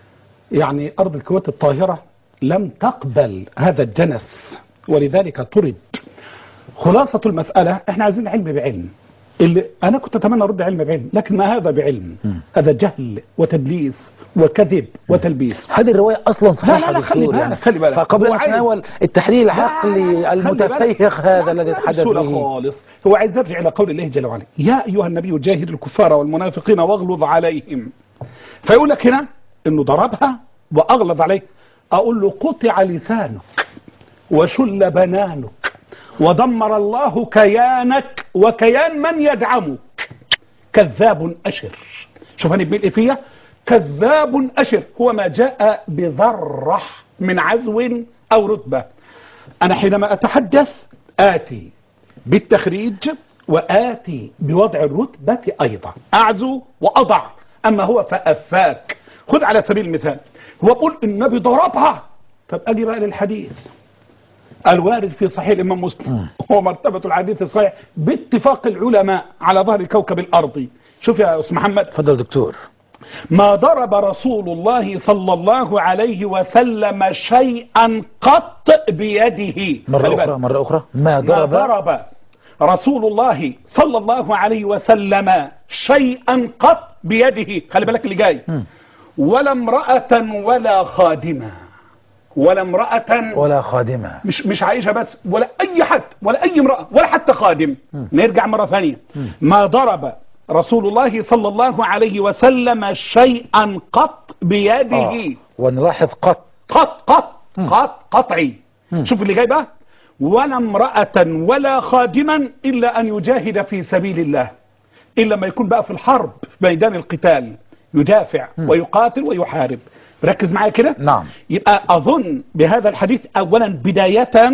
يعني ارض الكويت الطاهره لم تقبل هذا الجنس ولذلك طرد خلاصة المسألة احنا عايزين علم بعلم اللي انا كنت اتمنى ارد علم بعلم لكن ما هذا بعلم هذا جهل وتدليس وكذب وتلبيس هذه الرواية أصلا صحيحة لا، لا، دكتور خلي بالك، يعني خلي بالك. فقبل هو أن عايز- نتناول التحليل لا، لا، العقلي لا، خلي بالك. المتفيخ هذا لا، الذي لا، يتحدث بسهولة به خالص هو عايز يرجع إلى قول الله جل وعلا يا أيها النبي جاهد الكفار والمنافقين واغلظ عليهم فيقول لك هنا إنه ضربها وأغلظ عليه أقول له قطع لسانك وشل بنانك ودمر الله كيانك وكيان من يدعمك كذاب أشر شوف هنبني إيه فيها كذاب أشر هو ما جاء بذرة من عزو أو رتبة أنا حينما أتحدث آتي بالتخريج وآتي بوضع الرتبة أيضا أعزو وأضع أما هو فأفاك خذ على سبيل المثال هو بيقول النبي ضربها طب أجي بقى للحديث الوارد في صحيح الإمام مسلم هو مرتبة الحديث الصحيح باتفاق العلماء على ظهر الكوكب الأرضي شوف يا أستاذ محمد تفضل دكتور ما ضرب رسول الله صلى الله عليه وسلم شيئا قط بيده مرة خلي أخرى بالك. مرة أخرى ما ما ضرب ضرب رسول الله صلى الله عليه وسلم شيئا قط بيده خلي بالك اللي جاي ولا امرأة ولا خادمة ولا امرأة ولا خادمة مش مش عائشة بس ولا أي حد ولا أي امرأة ولا حتى خادم نرجع مرة ثانية ما ضرب رسول الله صلى الله عليه وسلم شيئا قط بيده آه. ونلاحظ قط قط قط قط قطعي شوف اللي جاي بقى ولا امرأة ولا خادما إلا أن يجاهد في سبيل الله إلا ما يكون بقى في الحرب في ميدان القتال يدافع ويقاتل ويحارب ركز معايا كده نعم. يبقى أظن بهذا الحديث أولا بداية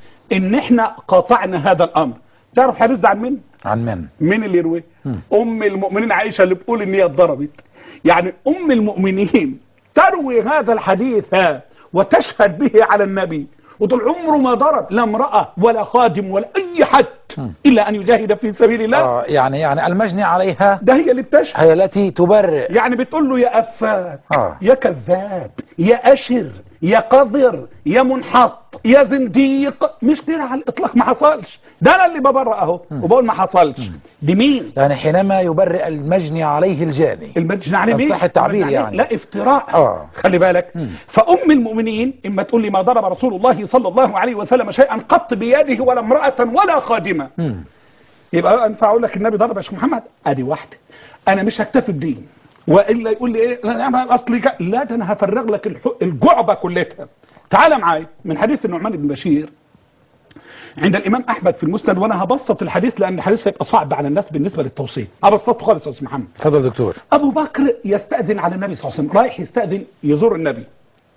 إن إحنا قاطعنا هذا الأمر تعرف حديث ده عن مين؟ عن من مين اللي يرويه ام المؤمنين عائشه اللي بتقول ان هي اتضربت يعني ام المؤمنين تروي هذا الحديث ها وتشهد به على النبي وطول عمره ما ضرب لا امراه ولا خادم ولا اي حد الا ان يجاهد في سبيل الله آه يعني يعني المجني عليها ده هي اللي بتشهد هي التي تبرئ يعني بتقول له يا افاك آه. يا كذاب يا اشر يا قذر يا منحط يا زنديق مش كده على الاطلاق ما حصلش ده انا اللي ببرأ اهو وبقول ما حصلش دي مين يعني حينما يبرئ المجني عليه الجاني المجني عليه مين؟ صح التعبير المجني عليه يعني. لا افتراء آه. خلي بالك فأم المؤمنين إما تقول لي ما ضرب رسول الله صلى الله عليه وسلم شيئا قط بيده ولا امرأة ولا خادمة مم. يبقى أنفع أقول لك النبي ضرب يا شيخ محمد أدي واحدة أنا مش هكتفي بدين وإلا يقول لي إيه لا أنا أصلي ك- لا ده أنا هفرغ لك الح- الجعبة كلها تعال معايا من حديث النعمان بن بشير عند الامام احمد في المسند وانا هبسط الحديث لان الحديث هيبقى صعب على الناس بالنسبه للتوصيل هبسطه خالص يا استاذ محمد تفضل دكتور ابو بكر يستاذن على النبي صلى الله عليه وسلم رايح يستاذن يزور النبي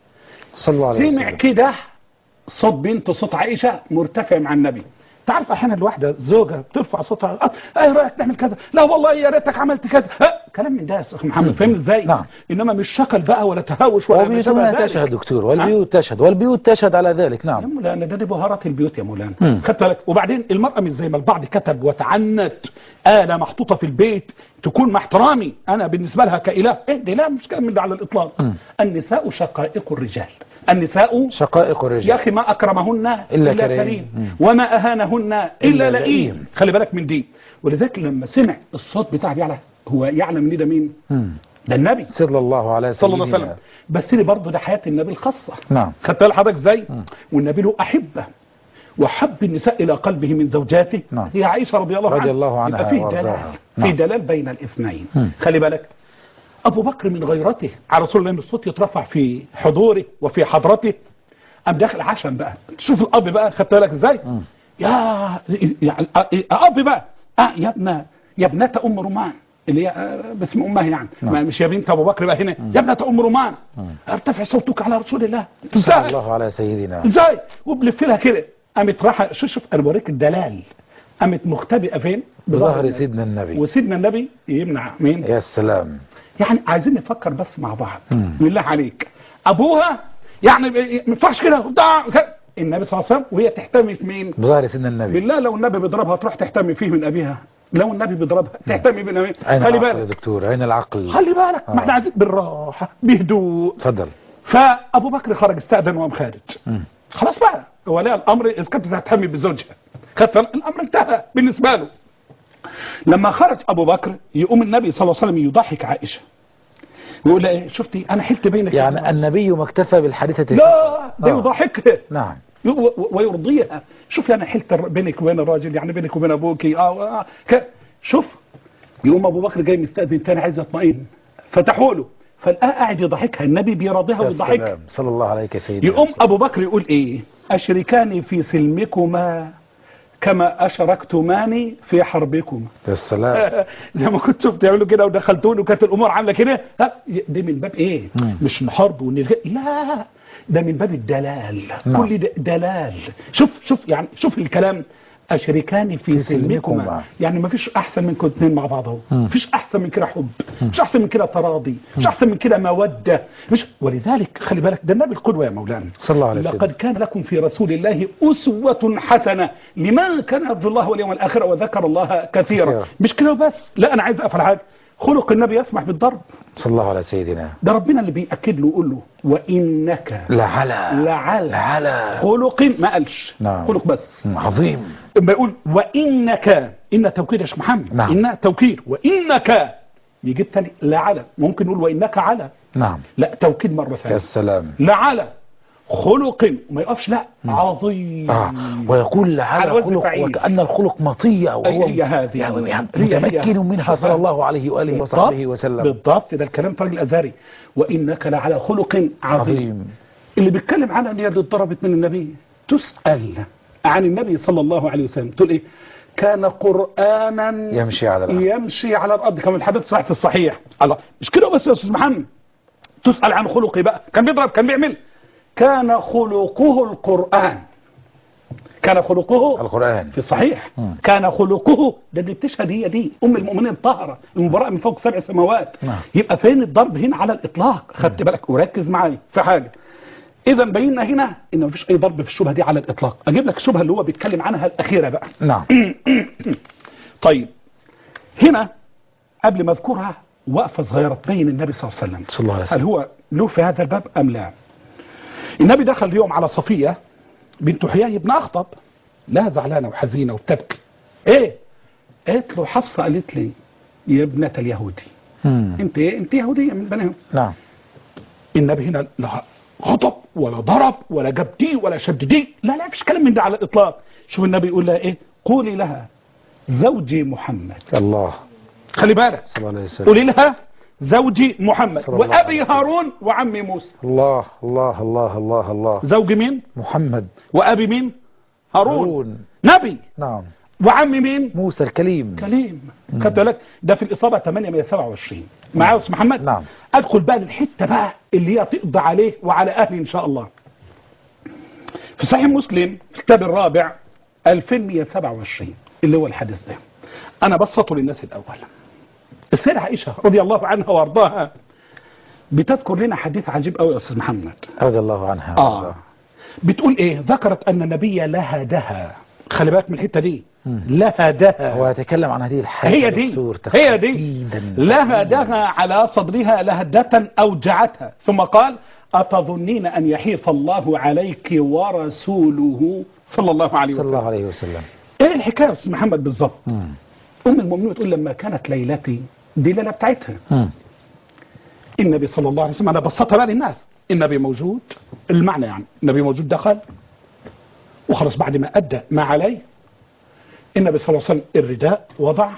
صلى الله عليه سمع وسلم كده صوت بنت صوت عائشه مرتفع مع النبي تعرف احيانا الواحده زوجها بترفع صوتها آه، ايه رايك نعمل كذا لا والله يا ريتك عملت كذا آه، كلام من ده يا استاذ محمد فاهم ازاي نعم. انما مش شكل بقى ولا تهاوش ولا ما شابه وبيوتنا ذلك. تشهد دكتور والبيوت تشهد والبيوت تشهد على ذلك يا نعم مولانا ده دي بهارات البيوت يا مولانا مم. خدت بالك وبعدين المرأة مش زي ما البعض كتب وتعنت آلة محطوطة في البيت تكون مع احترامي أنا بالنسبة لها كإله إيه دي لا مش كلام من ده على الإطلاق مم. النساء شقائق الرجال النساء شقائق يا الرجال أخي ما أكرمهن إلا إلا, كريم. كريم, مم. وما أهانهن إلا, إلا لئيم لئيم. خلي بالك من دي ولذلك لما سمع الصوت بتاع بيعلى هو يعلم ان ده مين مم. ده النبي صلى الله على صلى الله سيدنا عليه وسلم بس دي برضه ده حياة النبي الخاصة نعم خدت بالك حضرتك ازاي والنبي له احبه وحب النساء الى قلبه من زوجاته نعم. هي عائشه رضي الله رضي عنها الله عنها يبقى فيه وأرضاها. دلال نعم. في دلال بين الاثنين مم. خلي بالك ابو بكر من غيرته على رسول الله ان الصوت يترفع في حضوره وفي حضرته قام داخل عشم بقى تشوف الاب بقى خدت بالك ازاي يا يعني اب بقى آه يا ابن يا ابنه ام رومان اللي هي آه، باسم امها يعني ما مش يا بنت ابو بكر بقى هنا يا ابنه ام رومان ارتفع صوتك على رسول الله صلى ازاي الله على سيدنا ازاي وبلف لها كده قامت رايحه شوف شوف انا بوريك الدلال قامت مختبئه فين بظهر النبي. سيدنا النبي وسيدنا النبي يمنع مين يا سلام يعني عايزين نفكر بس مع بعض مم. بالله عليك ابوها يعني ما ينفعش كده وبتاع كده. النبي صلى الله عليه وسلم وهي تحتمي في مين بظهر سيدنا النبي بالله لو النبي بيضربها تروح تحتمي فيه من ابيها لو النبي بيضربها تحتمي من ابيها أين خلي العقل يا بالك دكتور أين العقل خلي بالك آه. ما احنا عايزين بالراحه بهدوء تفضل فابو بكر خرج استاذن وقام خارج مم. خلاص بقى ولي الامر اذا كانت هتهمي بزوجها خدت الامر انتهى بالنسبه له لما خرج ابو بكر يقوم النبي صلى الله عليه وسلم يضحك عائشه ويقول لها ايه شفتي انا حلت بينك يعني النبي ما اكتفى بالحادثة لا ده آه. يضحكها نعم و- و- ويرضيها شوف انا حلت بينك وبين الراجل يعني بينك وبين ابوك اه, آه. ك- شوف يقوم ابو بكر جاي مستاذن تاني عايز يطمئن فتحوا له فالآن قاعد يضحكها النبي بيراضيها يا ويضحكها سلام صلى الله عليك يا سيدنا يقوم ابو بكر يقول ايه اشركاني في سلمكما كما اشركتماني في حربكما يا سلام زي ما كنتوا بتعملوا كده ودخلتوني وكانت الامور عامله كده ها، دي من باب ايه مم. مش الحرب والنزاع لا ده من باب الدلال نعم. كل ده دلال شوف شوف يعني شوف الكلام اشركاني في في سلمكما. سلمكما يعني ما فيش احسن منكم اثنين مع بعض اهو مم. مفيش احسن من كده حب مش احسن من كده تراضي مش احسن من كده موده مش ولذلك خلي بالك ده النبي القدوه يا مولانا صلى الله عليه وسلم لقد كان لكم في رسول الله أسوة حسنة لمن كان يرجو الله واليوم الآخر وذكر الله كثيرا كثيرا. مش كده بس لا أنا عايز أقفل حاجة خلق النبي يسمح بالضرب صلى الله على سيدنا ده ربنا اللي بيأكد له ويقول له وإنك لعلى لعلى لعلى خلق ما قالش نعم. خلق بس عظيم اما يقول وإنك إن توكيد يا شيخ محمد نعم. إن توكيد وإنك يجي التاني لعلى ممكن نقول وإنك على نعم لا توكيد مرة يا ثانية سلام لعلى خلق وما يقفش لا عظيم آه. ويقول على لعلى وزن خلق فعيل. وكأن الخلق مطية وهو هي هذه يعني هي- متمكن هي. منها صلى الله عليه وآله وصحبه وسلم بالضبط ده الكلام فرج الازهري وانك لعلى خلق عظيم عظيم اللي بيتكلم عنها ان هي اللي اتضربت من النبي تسال عن النبي صلى الله عليه وسلم تقول ايه كان قرانا يمشي على الأرض يمشي على الارض كما الحديث صحيح في الصحيح الله مش كده بس يا استاذ محمد تسال عن خلقه بقى كان بيضرب كان بيعمل كان خلقه القران كان خلقه القرآن في الصحيح مم. كان خلقه ده اللي بتشهد هي دي ام المؤمنين طاهره المبرأة من فوق سبع سماوات نعم. يبقى فين الضرب هنا على الاطلاق خدت بالك وركز معايا في حاجه اذا بينا هنا ان مفيش اي ضرب في الشبهه دي على الاطلاق اجيب لك الشبهه اللي هو بيتكلم عنها الاخيره بقى نعم طيب هنا قبل ما اذكرها وقفه صغيره تبين النبي صلى الله عليه وسلم صلى الله عليه هل وسلم هو له في هذا الباب ام لا النبي دخل اليوم على صفيه بنت حيي بن اخطب لا زعلانه وحزينه وبتبكي ايه قالت له حفصه قالت لي يا ابنه اليهودي مم. انت ايه انت يهوديه من بنيهم نعم النبي هنا لا غضب ولا ضرب ولا جاب دي ولا شد دي لا لا فيش كلام من ده على الاطلاق شوف النبي يقول لها ايه قولي لها زوجي محمد الله خلي بالك صلى الله عليه وسلم قولي لها زوجي محمد صلى الله وابي عليه وسلم. هارون وعمي موسى الله الله الله الله الله زوج مين محمد وابي مين هارون هارون نبي نعم وعم مين موسى الكليم كليم خدت بالك ده في الاصابه 827 معايا يا استاذ محمد نعم. ادخل بقى للحته بقى اللي هي تقضي عليه وعلى اهله ان شاء الله في صحيح مسلم الكتاب الرابع 2127 اللي هو الحديث ده انا بسطه للناس الاول السيدة عائشه رضي الله عنها وارضاها بتذكر لنا حديث عجيب قوي يا استاذ محمد رضي الله عنها اه بتقول ايه ذكرت ان النبي لهدها خلي بالك من الحته دي لهدها هو يتكلم عن هذه الحالة هي دي دكتور هي دي تحديداً. لهدها على صدرها لهدة أوجعتها ثم قال أتظنين أن يحيف الله عليك ورسوله صلى الله عليه صلى الله وسلم عليه وسلم ايه الحكايه يا استاذ محمد بالظبط مم. ام المؤمنين بتقول لما كانت ليلتي دي ليله بتاعتها مم. النبي صلى الله عليه وسلم انا بسطها بقى للناس النبي موجود المعنى يعني النبي موجود دخل وخلاص بعد ما ادى ما عليه النبي صلى الله عليه وسلم الرداء وضع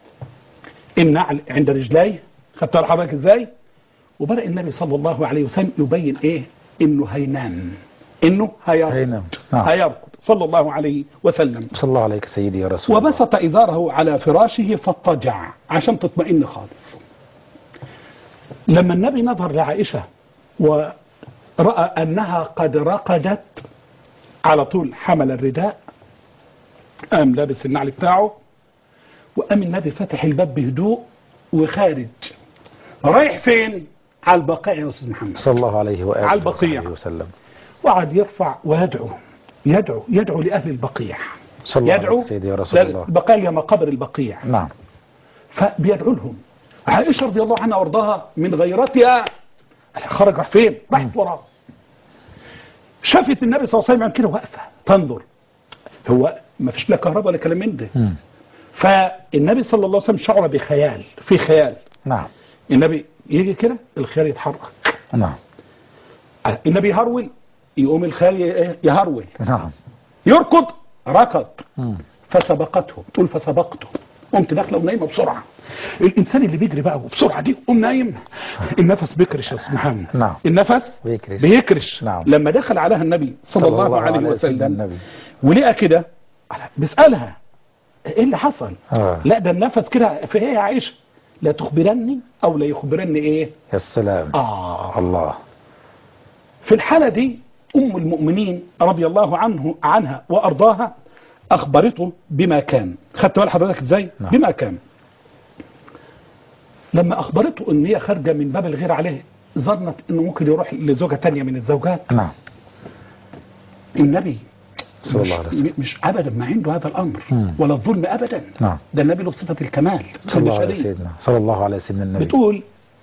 النعل عند رجليه خدت بالك حضرتك ازاي وبدا النبي صلى الله عليه وسلم يبين ايه انه هينام انه هيرقد هينام. نعم. هيرقد صلى الله عليه وسلم صلى الله عليك سيدي يا رسول الله وبسط إزاره على فراشه فاضطجع عشان تطمئن خالص لما النبي نظر لعائشة ورأى أنها قد رقدت على طول حمل الرداء قام لابس النعل بتاعه وقام النبي فتح الباب بهدوء وخارج رايح فين على البقيع يا أستاذ محمد صلى الله عليه وآله على البقيع. وصحبه وسلم وقعد يرفع ويدعو يدعو يدعو لأهل البقيع صلى الله يدعو عليك سيدي يا رسول الله البقاء يا مقابر البقيع نعم فبيدعو لهم عائشة رضي الله عنها وارضاها من غيرتها خرج راح فين راحت وراه شافت النبي صلى الله عليه وسلم كده واقفة تنظر هو ما فيش لا كهرباء ولا كلام من ده مم. فالنبي صلى الله عليه وسلم شعر بخيال في خيال نعم النبي يجي كده الخيال يتحرك نعم النبي يهرول يقوم الخيال ي- يهرول نعم يركض ركض مم. فسبقته تقول فسبقته قمت داخله ونايمه بسرعه الانسان اللي بيجري بقى وبسرعه دي قوم نايم النفس بيكرش يا استاذ محمد نعم. النفس بيكرش. بيكرش نعم. لما دخل عليها النبي صلى, الله, عليه سيدنا وسلم النبي ولقى كده بيسالها ايه اللي حصل آه. لا ده النفس كده في ايه يا عائشه لا تخبرني او لا يخبرني ايه يا السلام اه الله في الحالة دي أم المؤمنين رضي الله عنه عنها وأرضاها أخبرته بما كان خدت بال حضرتك إزاي نعم. بما كان لما أخبرته إن هي خارجة من باب الغير عليه ظنت إنه ممكن يروح لزوجة تانية من الزوجات نعم النبي صلى مش, الله عليه وسلم. مش أبدا ما عنده هذا الأمر مم. ولا الظلم أبدا نعم. ده النبي له صفة الكمال صلى الله عليه البشرية. سيدنا صلى الله عليه سيدنا النبي بتقول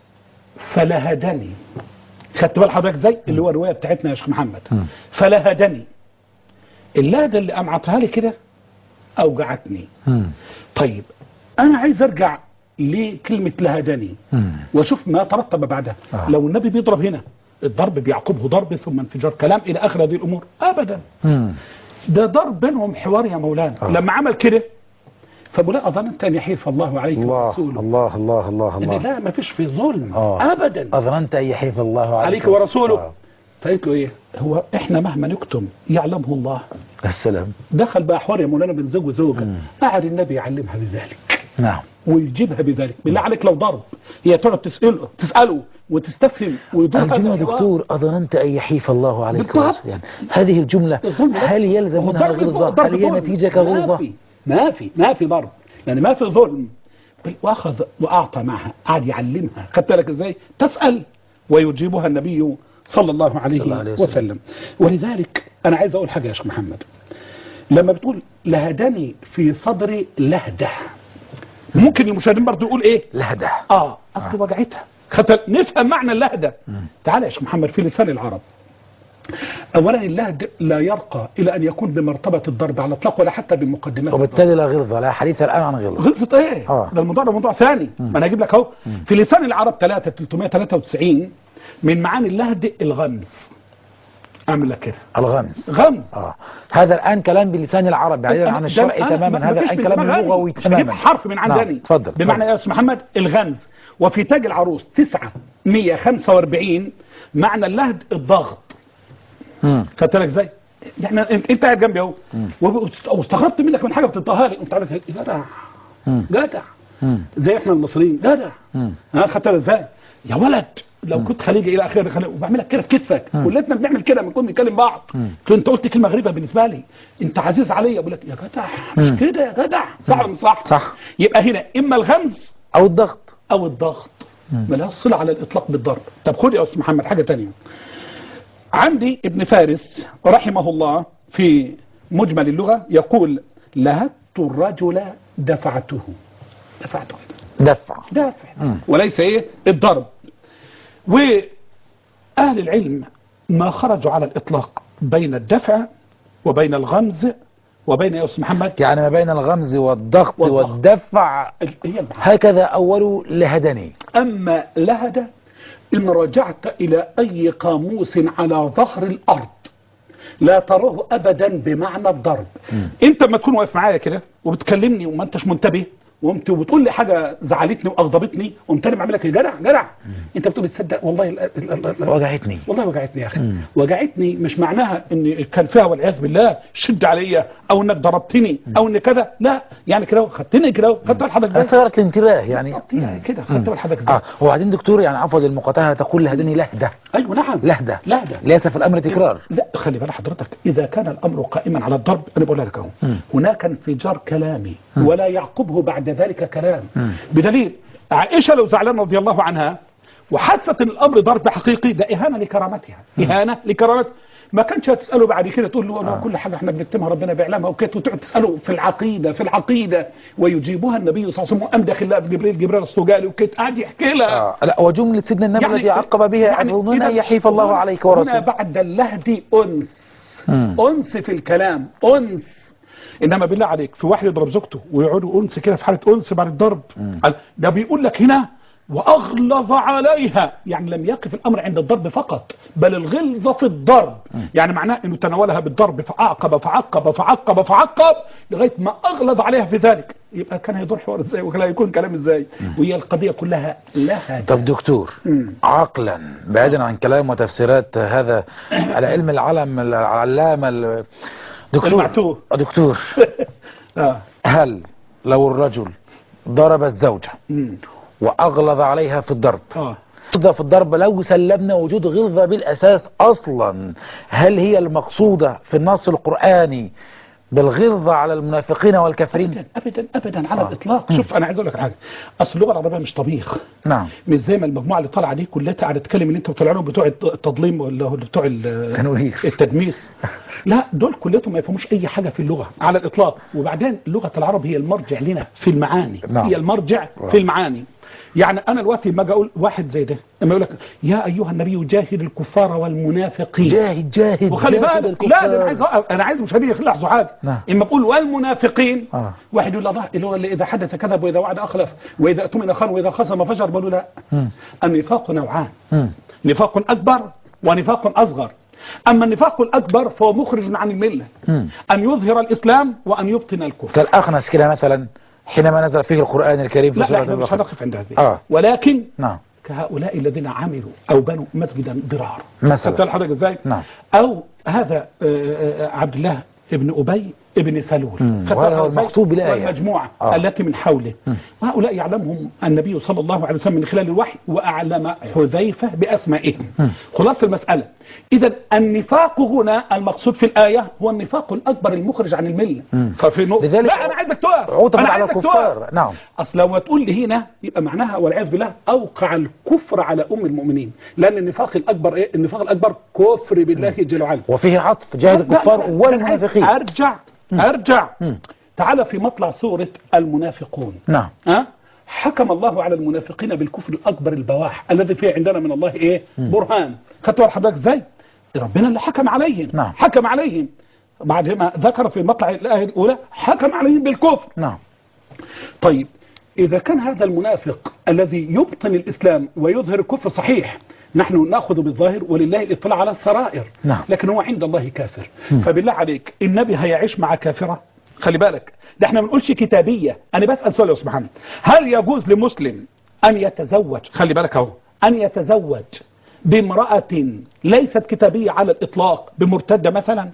فلهدني خدت بال حضرتك ازاي اللي هو الروايه بتاعتنا يا شيخ محمد مم. فلهدني اللهده اللي قمعتها لي كده اوجعتني مم. طيب انا عايز ارجع لكلمه لهدني مم. واشوف ما ترتب بعدها آه. لو النبي بيضرب هنا الضرب بيعقبه ضرب ثم انفجار كلام الى اخر هذه الامور ابدا مم. ده ضرب بينهم حوار يا مولانا آه. لما عمل كده فبولا اظننت ان يحيف الله عليك الله ورسوله الله الله الله ان الله لا ما فيش في ظلم آه. ابدا أظننت أن يحيف الله عليك عليك ورسوله آه. فقلت له ايه هو احنا مهما نكتم يعلمه الله السلام دخل بقى حوار يا مولانا بين زوج وزوجه مم. قعد النبي يعلمها بذلك نعم ويجيبها بذلك بالله عليك لو ضرب هي تقعد تساله تساله وتستفهم ويدور هذا الجملة الحوار. دكتور أظننت أن يحيف الله عليك بالضبط. ورسوله. يعني هذه الجملة الظلم لا. هل يلزم هو منها ضرب ظلم، الغلظة ضرب هل هي ظلم. نتيجة ما كغلظة في ما في ما في ضرب يعني ما في ظلم بل واخذ واعطى معها قعد يعلمها خدت بالك ازاي تسال ويجيبها النبي صلى الله عليه, صلى الله عليه وسلم. وسلم ولذلك انا عايز اقول حاجه يا شيخ محمد لما بتقول لهدني في صدري لهده ممكن المشاهدين برضه يقول ايه لهدة اه اصل وجعتها خدت نفهم معنى اللهده تعال يا شيخ محمد في لسان العرب اولا اللهد لا يرقى الى ان يكون بمرتبه الضرب على الاطلاق ولا حتى بمقدمات الضرب. وبالتالي لا غلظة لا حديث الآن عن غلظة غلطة ايه آه. ده الموضوع ده موضوع ثاني ما انا اجيب لك اهو في لسان العرب 3 393 من معاني اللهد الغمز اعمل لك كده الغمز غمز آه. هذا الآن كلام بلسان العرب بعيدا عن ده الشرع أنا- تماما ما- هذا مفيش الآن في كلام دماغي. لغوي مش هجيب تماما حرف من عندني نعم. تفضل بمعنى تفضل. يا استاذ محمد الغمز وفي تاج العروس 945 معنى اللهد الضغط مم. خدت بالك ازاي يعني انت انت قاعد جنبي اهو وب- واستغربت منك من حاجه بتنطقها لي قمت عامل كده، جدع مم. جدع مم. زي احنا المصريين جدع مم. ها خدتها ازاي يا ولد لو كنت خليجي الى اخره خليجي وبعملها كده في كتفك كلنا بنعمل كده بنكون بنتكلم بعض قلت انت قلت كلمه غريبه بالنسبه لي انت عزيز عليا بقول لك يا جدع مش كده يا جدع صح ولا مش صح صح. يبقى هنا اما الغمز او الضغط او الضغط ملهاش صله على الاطلاق بالضرب طب خد يا استاذ محمد حاجه تانية عندي ابن فارس رحمه الله في مجمل اللغه يقول لهدت الرجل دفعته دفعته كده دفع دافع وليس ايه الضرب واهل العلم ما خرجوا على الاطلاق بين الدفع وبين الغمز وبين يا استاذ محمد يعني ما بين الغمز والضغط والضغط. والدفع هي المعنى. هكذا أول لهدني أما لهد إن رجعت إلى أي قاموس على ظهر الأرض لا تراه أبدا بمعنى الضرب أنت ما تكون واقف معايا كده وبتكلمني وما أنتش منتبه وقمت وبتقول لي حاجه زعلتني واغضبتني قمت انا بعمل لك يا جدع جدع انت بتقول تصدق والله ال- ال- ال- ال- وجعتني والله وجعتني يا اخي وجعتني مش معناها ان كان فيها والعياذ بالله شد عليا او انك ضربتني او ان كذا لا يعني كده خدتني كده خدت حضرتك ازاي أثارت الانتباه يعني بالضبط يعني كده خدت حضرتك ازاي اه وبعدين دكتور يعني عفوا للمقاطعة تقول لهدني لهدة ايوه نعم لهدة لهدة ليس في الأمر تكرار لا خلي بالك حضرتك اذا كان الامر قائما على الضرب انا بقول لك اهو هناك انفجار كلامي ولا يعقبه بعد ذلك كلام بدليل عائشه لو زعلانه رضي الله عنها وحست ان الامر ضرب حقيقي ده اهانه لكرامتها اهانه لكرامتها ما كانش هتساله بعد كده تقول له آه. كل حاجه احنا بنكتمها ربنا بيعلمها وكده وتقعد تساله في العقيده في العقيده ويجيبها النبي صلى الله عليه وسلم امدخ الله بجبريل جبريل السوجالي وكده قاعد يحكي لها آه. لا وجملة سيدنا النبي الذي عقب بها يعني أظننا إذا يحيف الله هنا- عليك هنا ورسوله بعد اللهد أنس مم. أنس في الكلام أنس إنما بالله عليك في واحد يضرب زوجته ويقعدوا أنس كده في حالة أنس بعد الضرب قال- ده بيقول لك هنا وأغلظ عليها يعني لم يقف الأمر عند الضرب فقط بل الغلظة في الضرب يعني معناه أنه تناولها بالضرب فأعقب فعقب فعقب فعقب لغاية ما أغلظ عليها في ذلك يبقى كان هيدور حوار ازاي وكان هيكون كلام ازاي وهي القضية كلها لها طب دكتور مم. عقلا بعيدا عن كلام وتفسيرات هذا العلم العلم العلامة ال- دكتور المعتوه. دكتور آه. هل لو الرجل ضرب الزوجة مم. وأغلظ عليها في الضرب آه. غلظة في الضرب لو سلمنا وجود غلظة بالأساس أصلا هل هي المقصودة في النص القرآني بالغلظة على المنافقين والكافرين ابدا ابدا ابدا على آه. الاطلاق شوف انا عايز اقول لك حاجه اصل اللغه العربيه مش طبيخ نعم مش زي ما المجموعه اللي طالعه دي كلها قاعده تتكلم ان انت بتطلع لهم بتوع التضليم ولا هو بتوع ال- تنوير. التدميس لا دول كلهم ما يفهموش اي حاجه في اللغه على الاطلاق وبعدين لغه العرب هي المرجع لنا في المعاني نعم. هي المرجع في المعاني يعني انا دلوقتي لما اجي اقول واحد زي ده لما يقول لك يا ايها النبي جاهد الكفار والمنافقين جاهد جاهد وخلي جاهد بالك لا ده انا الكفار. عايز أوقف. انا عايز مشاهدين يلاحظوا حاجه نعم. اما بقول والمنافقين آه. واحد يقول الله اللي هو اللي اذا حدث كذب واذا وعد اخلف واذا اؤتمن خان واذا خصم فجر بقول لا مم. النفاق نوعان مم. نفاق اكبر ونفاق اصغر اما النفاق الاكبر فهو مخرج عن المله مم. ان يظهر الاسلام وان يبطن الكفر كالأخنس كده مثلا حينما نزل فيه القرآن الكريم في لا لا سورة احنا مش البقرة هنقف عند هذه آه. ولكن نعم كهؤلاء الذين عملوا او بنوا مسجدا ضرار مثلا. خدت حضرتك ازاي نعم. او هذا آه، آه، عبد الله ابن ابي ابن سلول مم. خدت وهذا هو حضرتك إزاي؟ المقصود بالآية. والمجموعه آه. التي من حوله وهؤلاء يعلمهم النبي صلى الله عليه وسلم من خلال الوحي واعلم حذيفه باسمائهم خلاص المساله اذا النفاق هنا المقصود في الايه هو النفاق الاكبر المخرج عن المله ففي نقطة لذلك لا انا عايزك تقف عطفت انا على عايزك الكفار تقف. نعم اصل لو تقول لي هنا يبقى معناها والعياذ بالله اوقع الكفر على ام المؤمنين لان النفاق الاكبر ايه النفاق الاكبر كفر بالله جل وعلا وفيه عطف جاهد لا، الكفار لا، لا، والمنافقين أنا عايز ارجع ارجع مم. تعال في مطلع سوره المنافقون نعم ها حكم الله على المنافقين بالكفر الاكبر البواح الذي فيه عندنا من الله ايه برهان خدت بالك حضرتك ازاي ربنا اللي حكم عليهم نعم. حكم عليهم بعد ما ذكر في مطلع الايه الاولى حكم عليهم بالكفر نعم طيب إذا كان هذا المنافق الذي يبطن الإسلام ويظهر الكفر صحيح نحن نأخذ بالظاهر ولله الاطلاع على السرائر نعم. لكن هو عند الله كافر فبالله عليك النبي هيعيش مع كافرة خلي بالك ده احنا ما بنقولش كتابية أنا بسأل سؤال يا أستاذ محمد هل يجوز لمسلم أن يتزوج خلي بالك أهو أن يتزوج بامرأة ليست كتابية على الإطلاق بمرتدة مثلا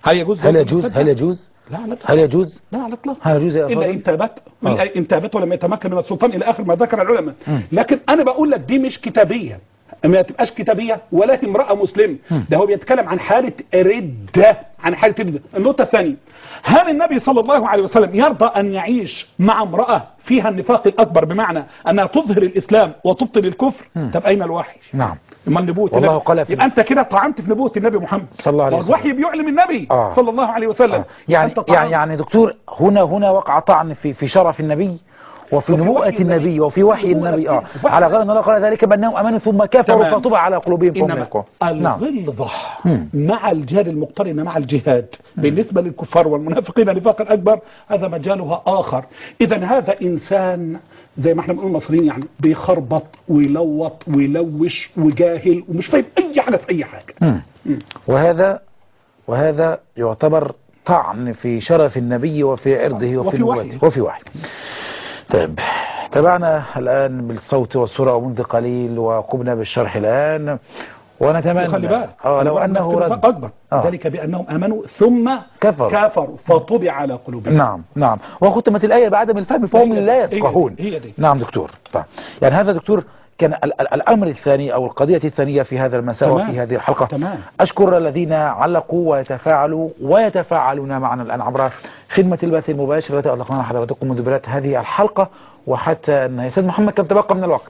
هل يجوز هل يجوز هل يجوز لا على هل يجوز لا على الاطلاق هل يجوز يا الا فاضل ان تابت آه. إلا ان تابت ولم يتمكن من السلطان الى اخر ما ذكر العلماء لكن انا بقول لك دي مش كتابيه ما تبقاش كتابيه ولا امراه مسلم ده هو بيتكلم عن حاله رده عن حاله رده النقطه الثانيه هل النبي صلى الله عليه وسلم يرضى ان يعيش مع امراه فيها النفاق الاكبر بمعنى انها تظهر الاسلام وتبطل الكفر طب اين الوحي نعم امال نبوه والله النبي؟ قال في- يبقى انت كده طعنت في نبوه النبي محمد صلى الله عليه وسلم. والوحي بيعلم النبي آه. صلى الله عليه وسلم آه. يعني أنت طعنت. يعني يعني دكتور هنا هنا وقع طعن في في شرف النبي وفي وفي نبوءة وحي النبي النبي. وفي وحي نبوءة النبي اه نفسه. على غير ان الله قال ذلك بانهم امنوا ثم كفروا تمام. فطبع على قلوبهم فهم إنما يكفرون. نعم الغلظة مم. مع الجهاد المقترن مع الجهاد بالنسبة للكفار والمنافقين نفاقا أكبر هذا مجالها آخر إذا هذا إنسان زي ما احنا بنقول المصريين يعني بيخربط ويلوط ويلوش وجاهل ومش فاهم أي حاجة في أي حاجة مم. وهذا وهذا يعتبر طعن في شرف النبي وفي عرضه وفي وفي وحيه. نبوته وفي وحي طيب تابعنا الآن بالصوت والصورة ومنذ قليل وقمنا بالشرح الآن ونتمنى وخلي بالك اه لو خلي بالك أنه من رد النفاق أكبر آه. ذلك بأنهم آمنوا ثم كفروا. كفروا فطبع على قلوبهم نعم نعم وختمت الآية بعدم الفهم فهم هي دي، لا هي دي، يفقهون هي دي. نعم دكتور طيب. يعني هذا دكتور كان ال- ال- الأمر الثاني أو القضية الثانية في هذا المساء تمام. وفي هذه الحلقة تمام. أشكر الذين علقوا ويتفاعلوا ويتفاعلون معنا الآن عبر خدمة البث المباشر التي أطلقناها حضراتكم منذ بداية هذه الحلقة وحتى أن سيد محمد كم تبقى من الوقت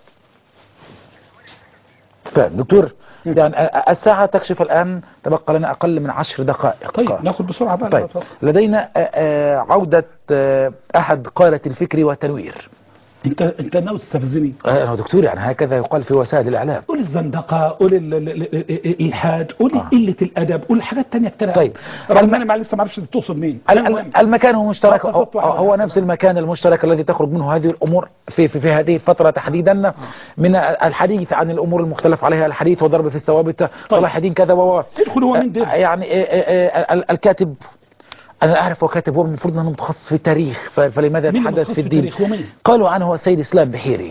طيب دكتور يعني أ- الساعة تكشف الآن تبقى لنا أقل من عشر دقائق طيب ناخد بسرعة بقى طيب اتفضل. لدينا آه، آه، عودة آه، أحد قادة الفكر والتنوير انت انت ناوي تستفزني آه، أنا دكتور يعني هكذا يقال في وسائل الإعلام قول الزندقة قول ال- ال- ال- ال- الإلحاد قول آه. قلة الأدب قول حاجات تانية كتير طيب. رغم الم- أنا ما لسه ما اعرفش تقصد مين ال- المهم. ال- المكان هو مشترك آه، هو, قصدت واحدة. هو نفس المكان المشترك الذي تخرج منه هذه الأمور في, في, في هذه الفترة تحديدا من الحديث عن الأمور المختلف عليها الحديث وضرب في الثوابت صلاح الدين كذا و ادخل هو مين ده يعني آه، آه، آه، ال- الكاتب أنا أعرف هو كاتب هو المفروض أنه متخصص في التاريخ ف- فلماذا مين يتحدث المتخصص في في الدين التاريخ؟ هو مين؟ قالوا عنه هو السيد إسلام بحيري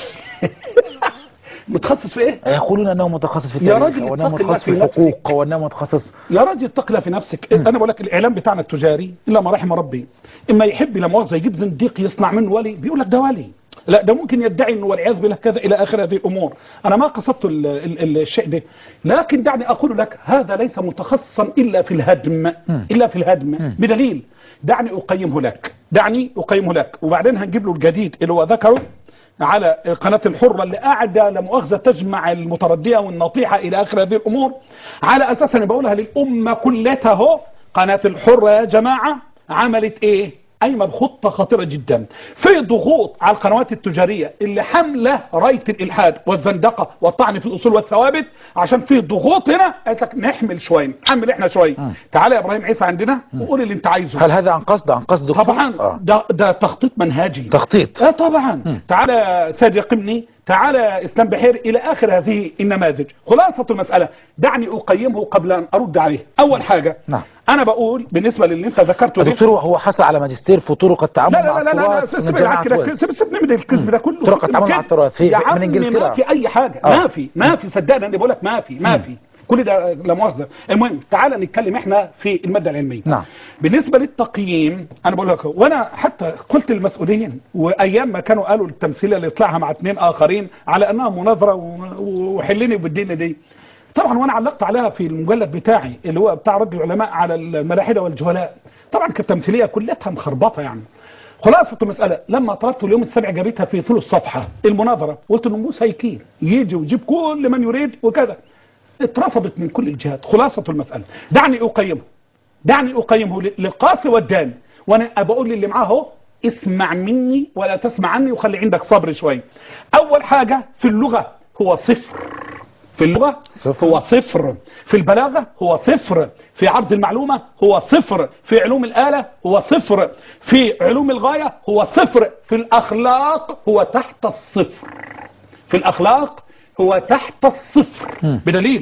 متخصص في ايه يقولون انه متخصص في يا التاريخ راجل وانه اتق الله متخصص في في نفسك. الحقوق وانه متخصص يا راجل اتق الله في نفسك انا بقول لك الاعلام بتاعنا التجاري الا ما رحم ربي اما يحب لا مؤاخذه يجيب زنديق يصنع منه ولي بيقول لك ده ولي لا ده ممكن يدعي انه والعياذ بالله كذا الى اخر هذه الامور انا ما قصدت ال ال ال الشيء ده لكن دعني اقول لك هذا ليس متخصصا الا في الهدم الا في الهدم بدليل دعني اقيمه لك دعني اقيمه لك وبعدين هنجيب له الجديد اللي هو ذكره على القناة الحرة اللي قاعدة لمؤاخذة تجمع المتردية والنطيحة إلى آخر هذه الأمور على أساس أنا بقولها للأمة كلها اهو قناة الحرة يا جماعة عملت إيه؟ قايمه بخطه خطيره جدا في ضغوط على القنوات التجاريه اللي حامله رايه الالحاد والزندقه والطعن في الاصول والثوابت عشان في ضغوط هنا قالت لك نحمل شويه نحمل احنا شويه تعالى يا ابراهيم عيسى عندنا وقول اللي انت عايزه هل هذا عن قصد عن قصد دكتور؟ طبعا آه. ده ده تخطيط منهجي تخطيط اه طبعا تعالى سيد قمني تعالى اسلام بحير الى اخر هذه النماذج خلاصة المسألة دعني اقيمه قبل ان ارد عليه اول حاجة نعم. انا بقول بالنسبة للي انت ذكرته ده دكتور هو حصل على ماجستير في طرق التعامل لا مع لا لا لا, لا التراث من سيب جامعة العك كده ويلز. سيب سيبني من الكذب ده كله طرق التعامل مع التراث في- يا من عم إنجلترا. ما في اي حاجة آه. ما في ما في صدقني انا بقول لك ما في ما في كل ده لا مؤاخذة المهم تعالى نتكلم احنا في المادة العلمية نعم. بالنسبة للتقييم انا بقول لك وانا حتى قلت للمسؤولين وايام ما كانوا قالوا التمثيلية اللي يطلعها مع اثنين اخرين على انها مناظرة و- وحلني بالدين دي طبعا وانا علقت عليها في المجلد بتاعي اللي هو بتاع رد العلماء على الملاحدة والجهلاء طبعا كانت تمثيلية كلها مخربطة يعني خلاصة المسألة لما طلبت اليوم السابع جابتها في ثلث صفحة المناظرة قلت انه موسى يكيل يجي ويجيب كل من يريد وكذا اترفضت من كل الجهات خلاصة المسألة دعني أقيمه دعني أقيمه ل- للقاسي والداني وأنا بقول للي معاه اهو اسمع مني ولا تسمع عني وخلي عندك صبر شوية أول حاجة في اللغة هو صفر في اللغة صفر. هو صفر في البلاغة هو صفر في عرض المعلومة هو صفر في علوم الآلة هو صفر في علوم الغاية هو صفر في الأخلاق هو تحت الصفر في الأخلاق هو تحت الصفر بدليل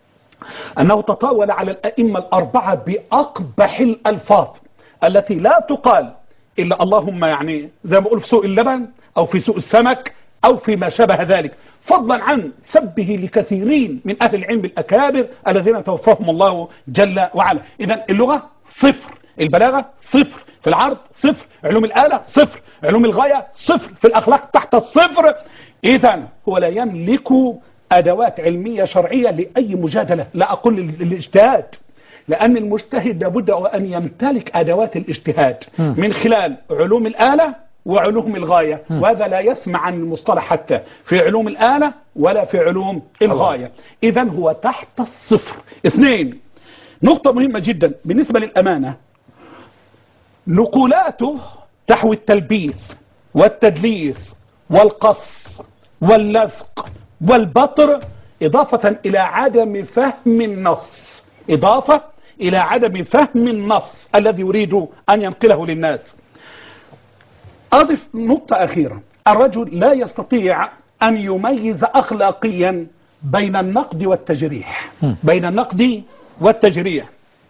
أنه تطاول على الأئمة الأربعة بأقبح الألفاظ التي لا تقال إلا اللهم يعني زي ما بقول في سوق اللبن أو في سوق السمك أو في ما شابه ذلك فضلا عن سبه لكثيرين من أهل العلم الأكابر الذين توفاهم الله جل وعلا إذا اللغة صفر البلاغة صفر في العرض صفر علوم الآلة صفر علوم الغاية صفر في الأخلاق تحت الصفر إذا هو لا يملك أدوات علمية شرعية لأي مجادلة لا أقول الاجتهاد لأن المجتهد لابد أن يمتلك أدوات الاجتهاد من خلال علوم الآلة وعلوم الغاية وهذا لا يسمع عن المصطلح حتى في علوم الآلة ولا في علوم الغاية إذا هو تحت الصفر اثنين نقطة مهمة جدا بالنسبة للأمانة نقولاته تحوي التلبيس والتدليس والقص واللزق والبطر إضافة إلى عدم فهم النص إضافة إلى عدم فهم النص الذي يريد أن ينقله للناس أضف نقطة أخيرة الرجل لا يستطيع أن يميز أخلاقيا بين النقد والتجريح بين النقد والتجريح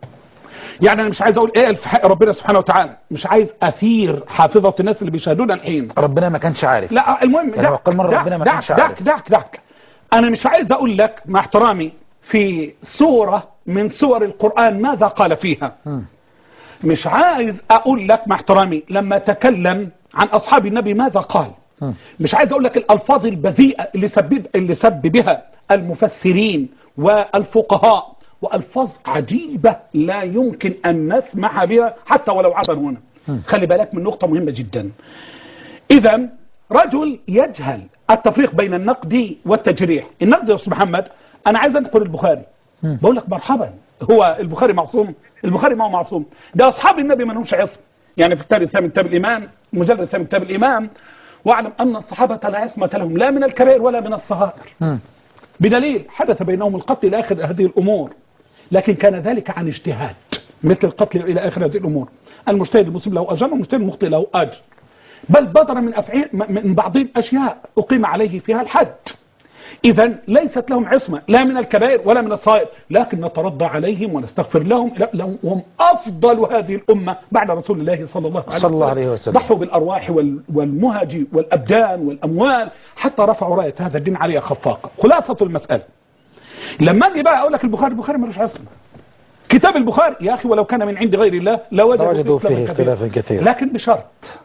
يعني أنا مش عايز أقول إيه في حق ربنا سبحانه وتعالى مش عايز أثير حافظة الناس اللي بيشاهدونا الحين ربنا ما كانش عارف لا المهم يعني هو قال مرة دعك ربنا ما دعك كانش دعك عارف. دعك دعك أنا مش عايز أقول لك مع احترامي في سورة من سور القرآن ماذا قال فيها مش عايز أقول لك مع احترامي لما تكلم عن أصحاب النبي ماذا قال مش عايز أقول لك الألفاظ البذيئة اللي سبب اللي سب بها المفسرين والفقهاء وألفاظ عجيبة لا يمكن أن نسمح بها حتى ولو عبر هنا خلي بالك من نقطة مهمة جدا إذا رجل يجهل التفريق بين النقد والتجريح النقد يا أستاذ محمد أنا عايز أنقل البخاري بقول لك مرحبا هو البخاري معصوم البخاري ما هو معصوم ده أصحاب النبي ما لهمش عصم يعني في الكتاب الثامن كتاب الإمام مجلد الثامن كتاب الإمام واعلم أن الصحابة لا عصمة لهم لا من الكبائر ولا من الصغائر بدليل حدث بينهم القتل إلى آخر هذه الأمور لكن كان ذلك عن اجتهاد مثل القتل إلى آخر هذه الأمور المجتهد المسلم له أجر والمجتهد المخطئ له أجر بل بدر من أفعال من بعضهم أشياء أقيم عليه فيها الحد إذا ليست لهم عصمة لا من الكبائر ولا من الصائر لكن نترضى عليهم ونستغفر لهم لا لهم هم أفضل هذه الأمة بعد رسول الله صلى الله عليه صلى الله عليه وسلم. ضحوا بالأرواح وال- والمهج والأبدان والأموال حتى رفعوا راية هذا الدين عليها خفاقة خلاصة المسألة لما أجي بقى أقول لك البخاري البخاري ملوش عصمة كتاب البخاري يا أخي ولو كان من عند غير الله لوجدوا, لوجدوا فيه اختلافا اختلافا كثيرا. لكن بشرط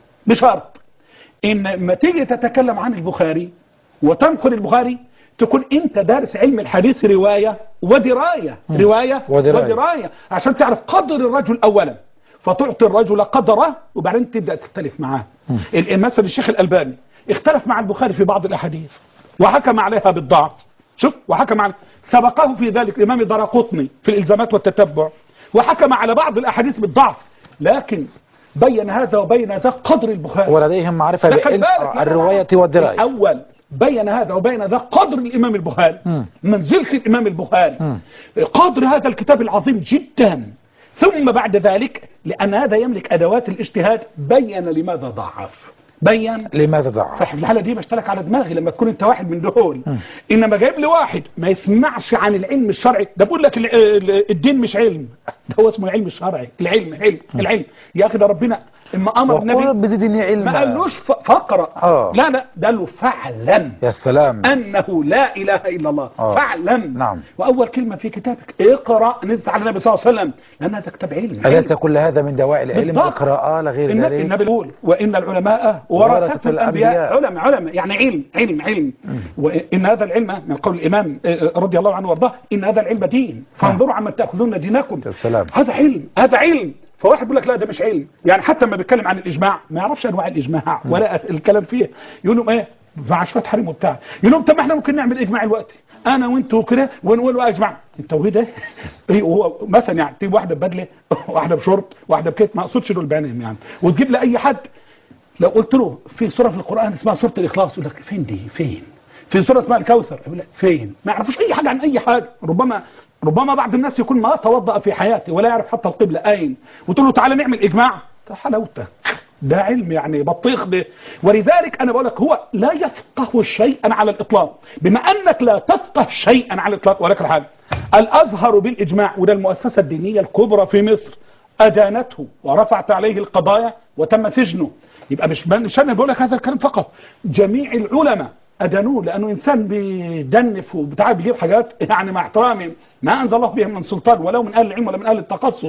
بشرط إن لما تيجي تتكلم عن البخاري وتنقل البخاري تكون انت دارس علم الحديث رواية ودراية رواية ودراية. ودراية عشان تعرف قدر الرجل اولا فتعطي الرجل قدره وبعدين تبدأ تختلف معاه ال- مثلا الشيخ الألباني اختلف مع البخاري في بعض الأحاديث وحكم عليها بالضعف شوف وحكم على سبقه في ذلك الإمام الدرقطني في الإلزامات والتتبع وحكم على بعض الأحاديث بالضعف لكن بين هذا وبين ذا قدر البخاري ولديهم معرفة لا، خلي بإن بالك، لا، لا، لا. الرواية والدراية الأول بين هذا وبين ذا قدر الإمام البخاري مم. منزلة الإمام البخاري مم. قدر هذا الكتاب العظيم جدا ثم بعد ذلك لأن هذا يملك أدوات الاجتهاد بين لماذا ضعف بين لماذا ضعف ففي الحالة دي بشترك على دماغي لما تكون انت واحد من دول انما جايب لي واحد ما يسمعش عن العلم الشرعي ده بقول لك ال- ال- الدين مش علم ده هو اسمه العلم الشرعي العلم علم العلم يا اخي ده ربنا اما امر وقل النبي بزدني ما علما قالوش ف- فقرأ آه. لا لا ده قال له فاعلم يا سلام أنه لا إله إلا الله آه. فاعلم نعم. وأول كلمة في كتابك اقرأ نزلت على النبي صلى الله عليه وسلم لأن هذا كتاب علم أليس كل هذا من دواعي العلم بالضبط. القراءة لغير النبي, ذلك النبي يقول وإن العلماء ورثة ورثة الأنبياء الأنبياء. علماء علماء يعني علم علم علم وإن هذا العلم من قول الإمام آه، رضي الله عنه وارضاه إن هذا العلم دين فانظروا عما تأخذون دينكم يا سلام. هذا علم هذا علم فواحد بيقول لك لا ده مش علم يعني حتى لما بيتكلم عن الإجماع ما يعرفش أنواع الإجماع ولا الكلام فيه يقول لهم إيه مع شويه حريم وبتاع يقول لهم طب ما احنا ممكن نعمل اجماع الوقت انا وانتوا كده ونقول اجمع التوحيد ده إيه هو مثلا يعني تجيب واحده ببدله واحده بشورت واحده بكيت ما اقصدش دول بعينهم يعني وتجيب لي اي حد لو قلت له في سوره في القران اسمها سوره الاخلاص يقول لك فين دي فين في سوره اسمها الكوثر يقول لك فين ما يعرفوش اي حاجه عن اي حاجه ربما ربما بعض الناس يكون ما توضأ في حياته ولا يعرف حتى القبلة أين وتقول له تعالى نعمل إجماع ده حلاوتك ده علم يعني بطيخ ده ولذلك أنا بقول لك هو لا يفقه شيئا على الإطلاق بما أنك لا تفقه شيئا على الإطلاق ولك الحال الأزهر بالإجماع وده المؤسسة الدينية الكبرى في مصر أدانته ورفعت عليه القضايا وتم سجنه يبقى مش مش انا بقول لك هذا الكلام فقط جميع العلماء أدانوه لأنه إنسان بيجنف وبتاع بيجيب حاجات يعني مع احترامي ما أنزل الله بها من سلطان ولا من أهل العلم ولا من أهل التخصص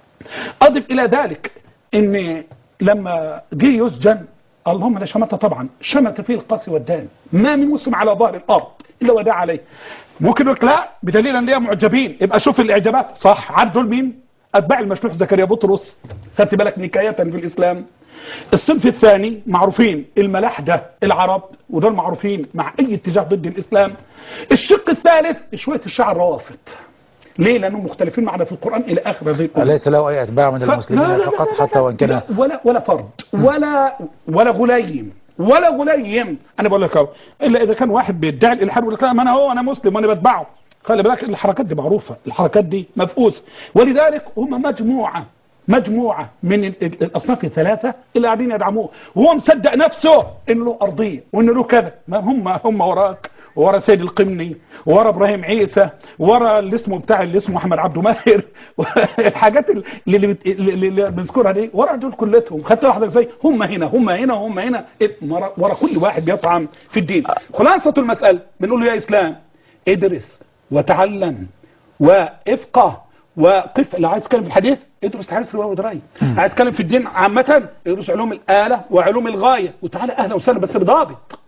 أضف إلى ذلك إن لما جه يسجن اللهم لا شمت طبعا شمت فيه القاسي والدان ما من مسلم على ظهر الأرض إلا وداع عليه ممكن يقول لك لا بدليل أن ليها معجبين يبقى شوف الإعجابات صح عارف دول مين أتباع المشلوح زكريا بطرس خدت بالك نكاية في الإسلام الصنف الثاني معروفين الملاحدة العرب ودول معروفين مع أي اتجاه ضد الإسلام الشق الثالث شوية الشعر روافض ليه لأنهم مختلفين معنا في القرآن إلى آخر هذه الأمور أليس له أي أتباع من ف- لا- المسلمين لا- لا- فقط لا- حتى وإن كان لا، ولا ولا فرد ولا ولا غليم ولا غليم انا بقول لك اهو الا اذا كان واحد بيدعي الالحاد ويقول لك لا ما انا هو انا مسلم وانا بتبعه خلي بالك الحركات دي معروفه الحركات دي مفقوسه ولذلك هم مجموعه مجموعه من ال- ال- الاصناف الثلاثه اللي قاعدين يدعموه وهو مصدق نفسه انه له ارضيه وانه له كذا ما هم هم وراك ورا سيد القمني ورا ابراهيم عيسى ورا اللي اسمه بتاع اللي اسمه محمد عبده ماهر الحاجات اللي اللي, بت... اللي, اللي بنذكرها دي ورا دول كلتهم خدت واحده ازاي هم هنا هم هنا هم هنا ورا, ورا كل واحد بيطعم في الدين خلاصه المساله بنقول له يا اسلام ادرس وتعلم وافقه وقف لو عايز تتكلم في الحديث ادرس تحريس روايه ودرايه عايز تتكلم في الدين عامه ادرس علوم الاله وعلوم الغايه وتعالى اهلا وسهلا بس بضابط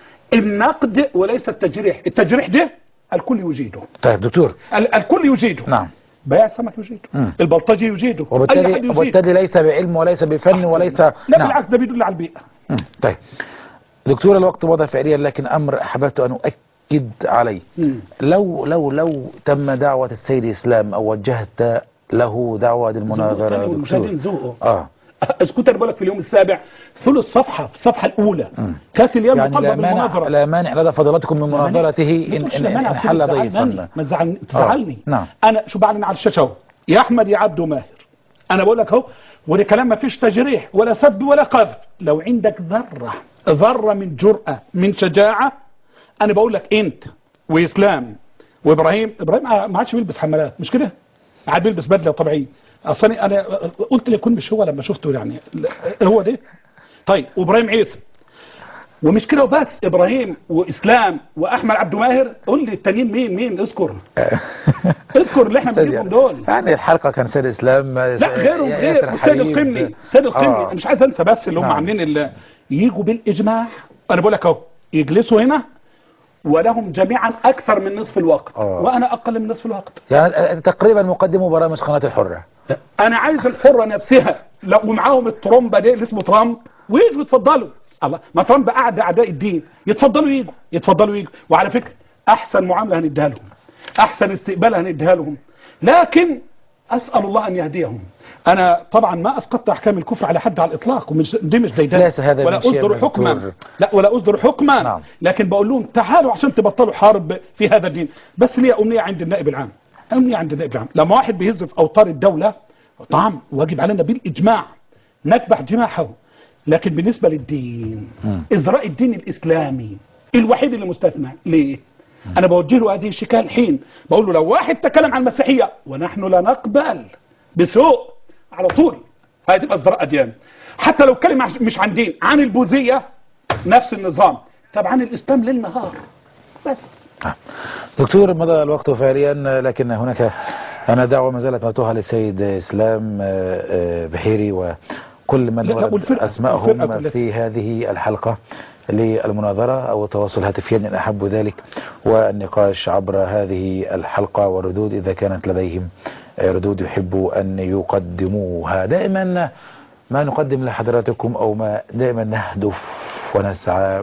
النقد وليس التجريح التجريح ده الكل يجيده طيب دكتور ال- الكل يجيده نعم بياع السمك يجيده مم. البلطجي يجيده اي حد وبالتالي يجيده وبالتالي ليس بعلم وليس بفن وليس لا نعم. بالعكس ده بيدل على البيئه مم. طيب دكتور الوقت مضى فعليا لكن أمر أحببت أن أؤكد عليه مم. لو لو لو تم دعوة السيد الإسلام أو وجهت له دعوة للمناظرة يا والمشاهدين دكتور ذوقوا آه إذا كنت انا بقول لك في اليوم السابع ثلث صفحه في الصفحه الاولى كانت اليوم يعني لا مطالبه مانع بالمناظره لا مانع لدى فضلاتكم من مناظرته ما إن, تقولش إن, لا مانع، إن أصل حل تزعلني، ضيفا ما تزعلني تزعلني نعم. انا شو بعلن على الشاشه اهو يا احمد يا عبده ماهر انا بقول لك اهو وده كلام ما فيش تجريح ولا سب ولا قذف لو عندك ذره ذره من جرأه من شجاعه انا بقول لك انت واسلام وابراهيم ابراهيم ما عادش بيلبس حمالات مش كده قاعد بيلبس بدله طبيعيه اصلا انا قلت ليكون مش هو لما شفته يعني هو ده طيب وابراهيم عيسى ومش كده وبس ابراهيم واسلام واحمد عبد ماهر قول لي التانيين مين مين اذكر اذكر اللي احنا بنجيبهم دول يعني الحلقة كان سيد الإسلام لا غيرهم غير والسيد القمني سيد القمني آه. انا مش عايز انسى بس اللي هم نعم. عاملين اللي يجوا بالاجماع انا بقول لك اهو يجلسوا هنا ولهم جميعا اكثر من نصف الوقت آه. وانا اقل من نصف الوقت يعني تقريبا مقدموا برامج قناة الحرة انا عايز الحره نفسها لو ومعاهم الترومبه دي اللي اسمه ترامب ويجوا يتفضلوا الله ما ترامب قاعد اعداء الدين يتفضلوا يجوا يتفضلوا يجوا وعلى فكره احسن معامله هنديها لهم احسن استقبال هنديها لهم لكن اسال الله ان يهديهم انا طبعا ما اسقطت احكام الكفر على حد على الاطلاق ومش دي مش ديدان ليس هذا ولا من شيء اصدر من حكما الدكتور. لا ولا اصدر حكما نعم. لكن بقول لهم تعالوا عشان تبطلوا حرب في هذا الدين بس لي امنيه عند النائب العام امنيه عند النائب العام لما واحد بيهز في اوتار الدوله طبعا واجب علينا بالاجماع نكبح جماحه لكن بالنسبه للدين ازراء الدين الاسلامي الوحيد اللي مستثنى ليه انا بوجه له هذه الشكايه الحين بقول له لو واحد تكلم عن المسيحيه ونحن لا نقبل بسوء على طول هذه تبقى ازراء اديان حتى لو كلمه مش عن دين عن البوذيه نفس النظام طب عن الاسلام ليل نهار بس دكتور مضى الوقت فعليا لكن هناك أنا دعوة ما زالت مفتوحة للسيد إسلام آه، آه، بحيري وكل من لا، لا، ورد والفرقة- الفرقة أسمائهم كلها. في هذه الحلقة للمناظرة أو التواصل هاتفيا إن أحبوا ذلك والنقاش عبر هذه الحلقة والردود إذا كانت لديهم آه، ردود يحبوا أن يقدموها دائما ما نقدم لحضراتكم أو ما دائما نهدف ونسعى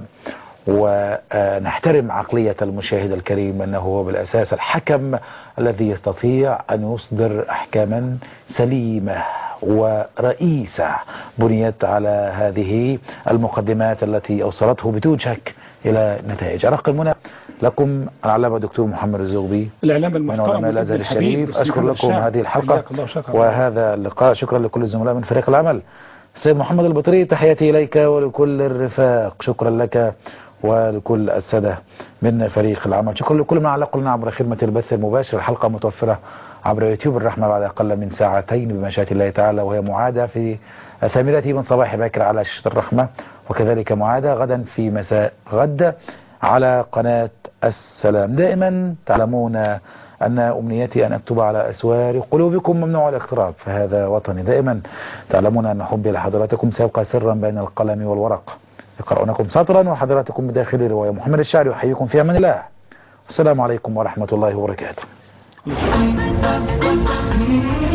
ونحترم عقلية المشاهد الكريم أنه هو بالأساس الحكم الذي يستطيع أن يصدر أحكاما سليمة ورئيسة بنيت على هذه المقدمات التي أوصلته بدون شك إلى نتائج أرق المنى لكم العلامة دكتور محمد الزغبي الاعلام من المحترم علماء الازهر الحبيب الشريف أستاذ اشكر محمد لكم الشام. هذه الحلقه حياك الله وشكرا وهذا اللقاء شكرا لكل الزملاء من فريق العمل سيد محمد البطري تحياتي اليك ولكل الرفاق شكرا لك ولكل الساده من فريق العمل شكرا لكل من علق لنا عبر خدمه البث المباشر الحلقه متوفره عبر يوتيوب الرحمه بعد اقل من ساعتين بمشيئه الله تعالى وهي معاده في الثامنه من صباح باكر على شاشه الرحمه وكذلك معاده غدا في مساء غد على قناة السلام دائما تعلمون أن أمنيتي أن أكتب على أسوار قلوبكم ممنوع الاقتراب فهذا وطني دائما تعلمون أن حبي لحضراتكم سيبقى سرا بين القلم والورق يقرأونكم سطرا وحضراتكم بداخل رواية محمد الشاعر يحييكم في أمان الله السلام عليكم ورحمة الله وبركاته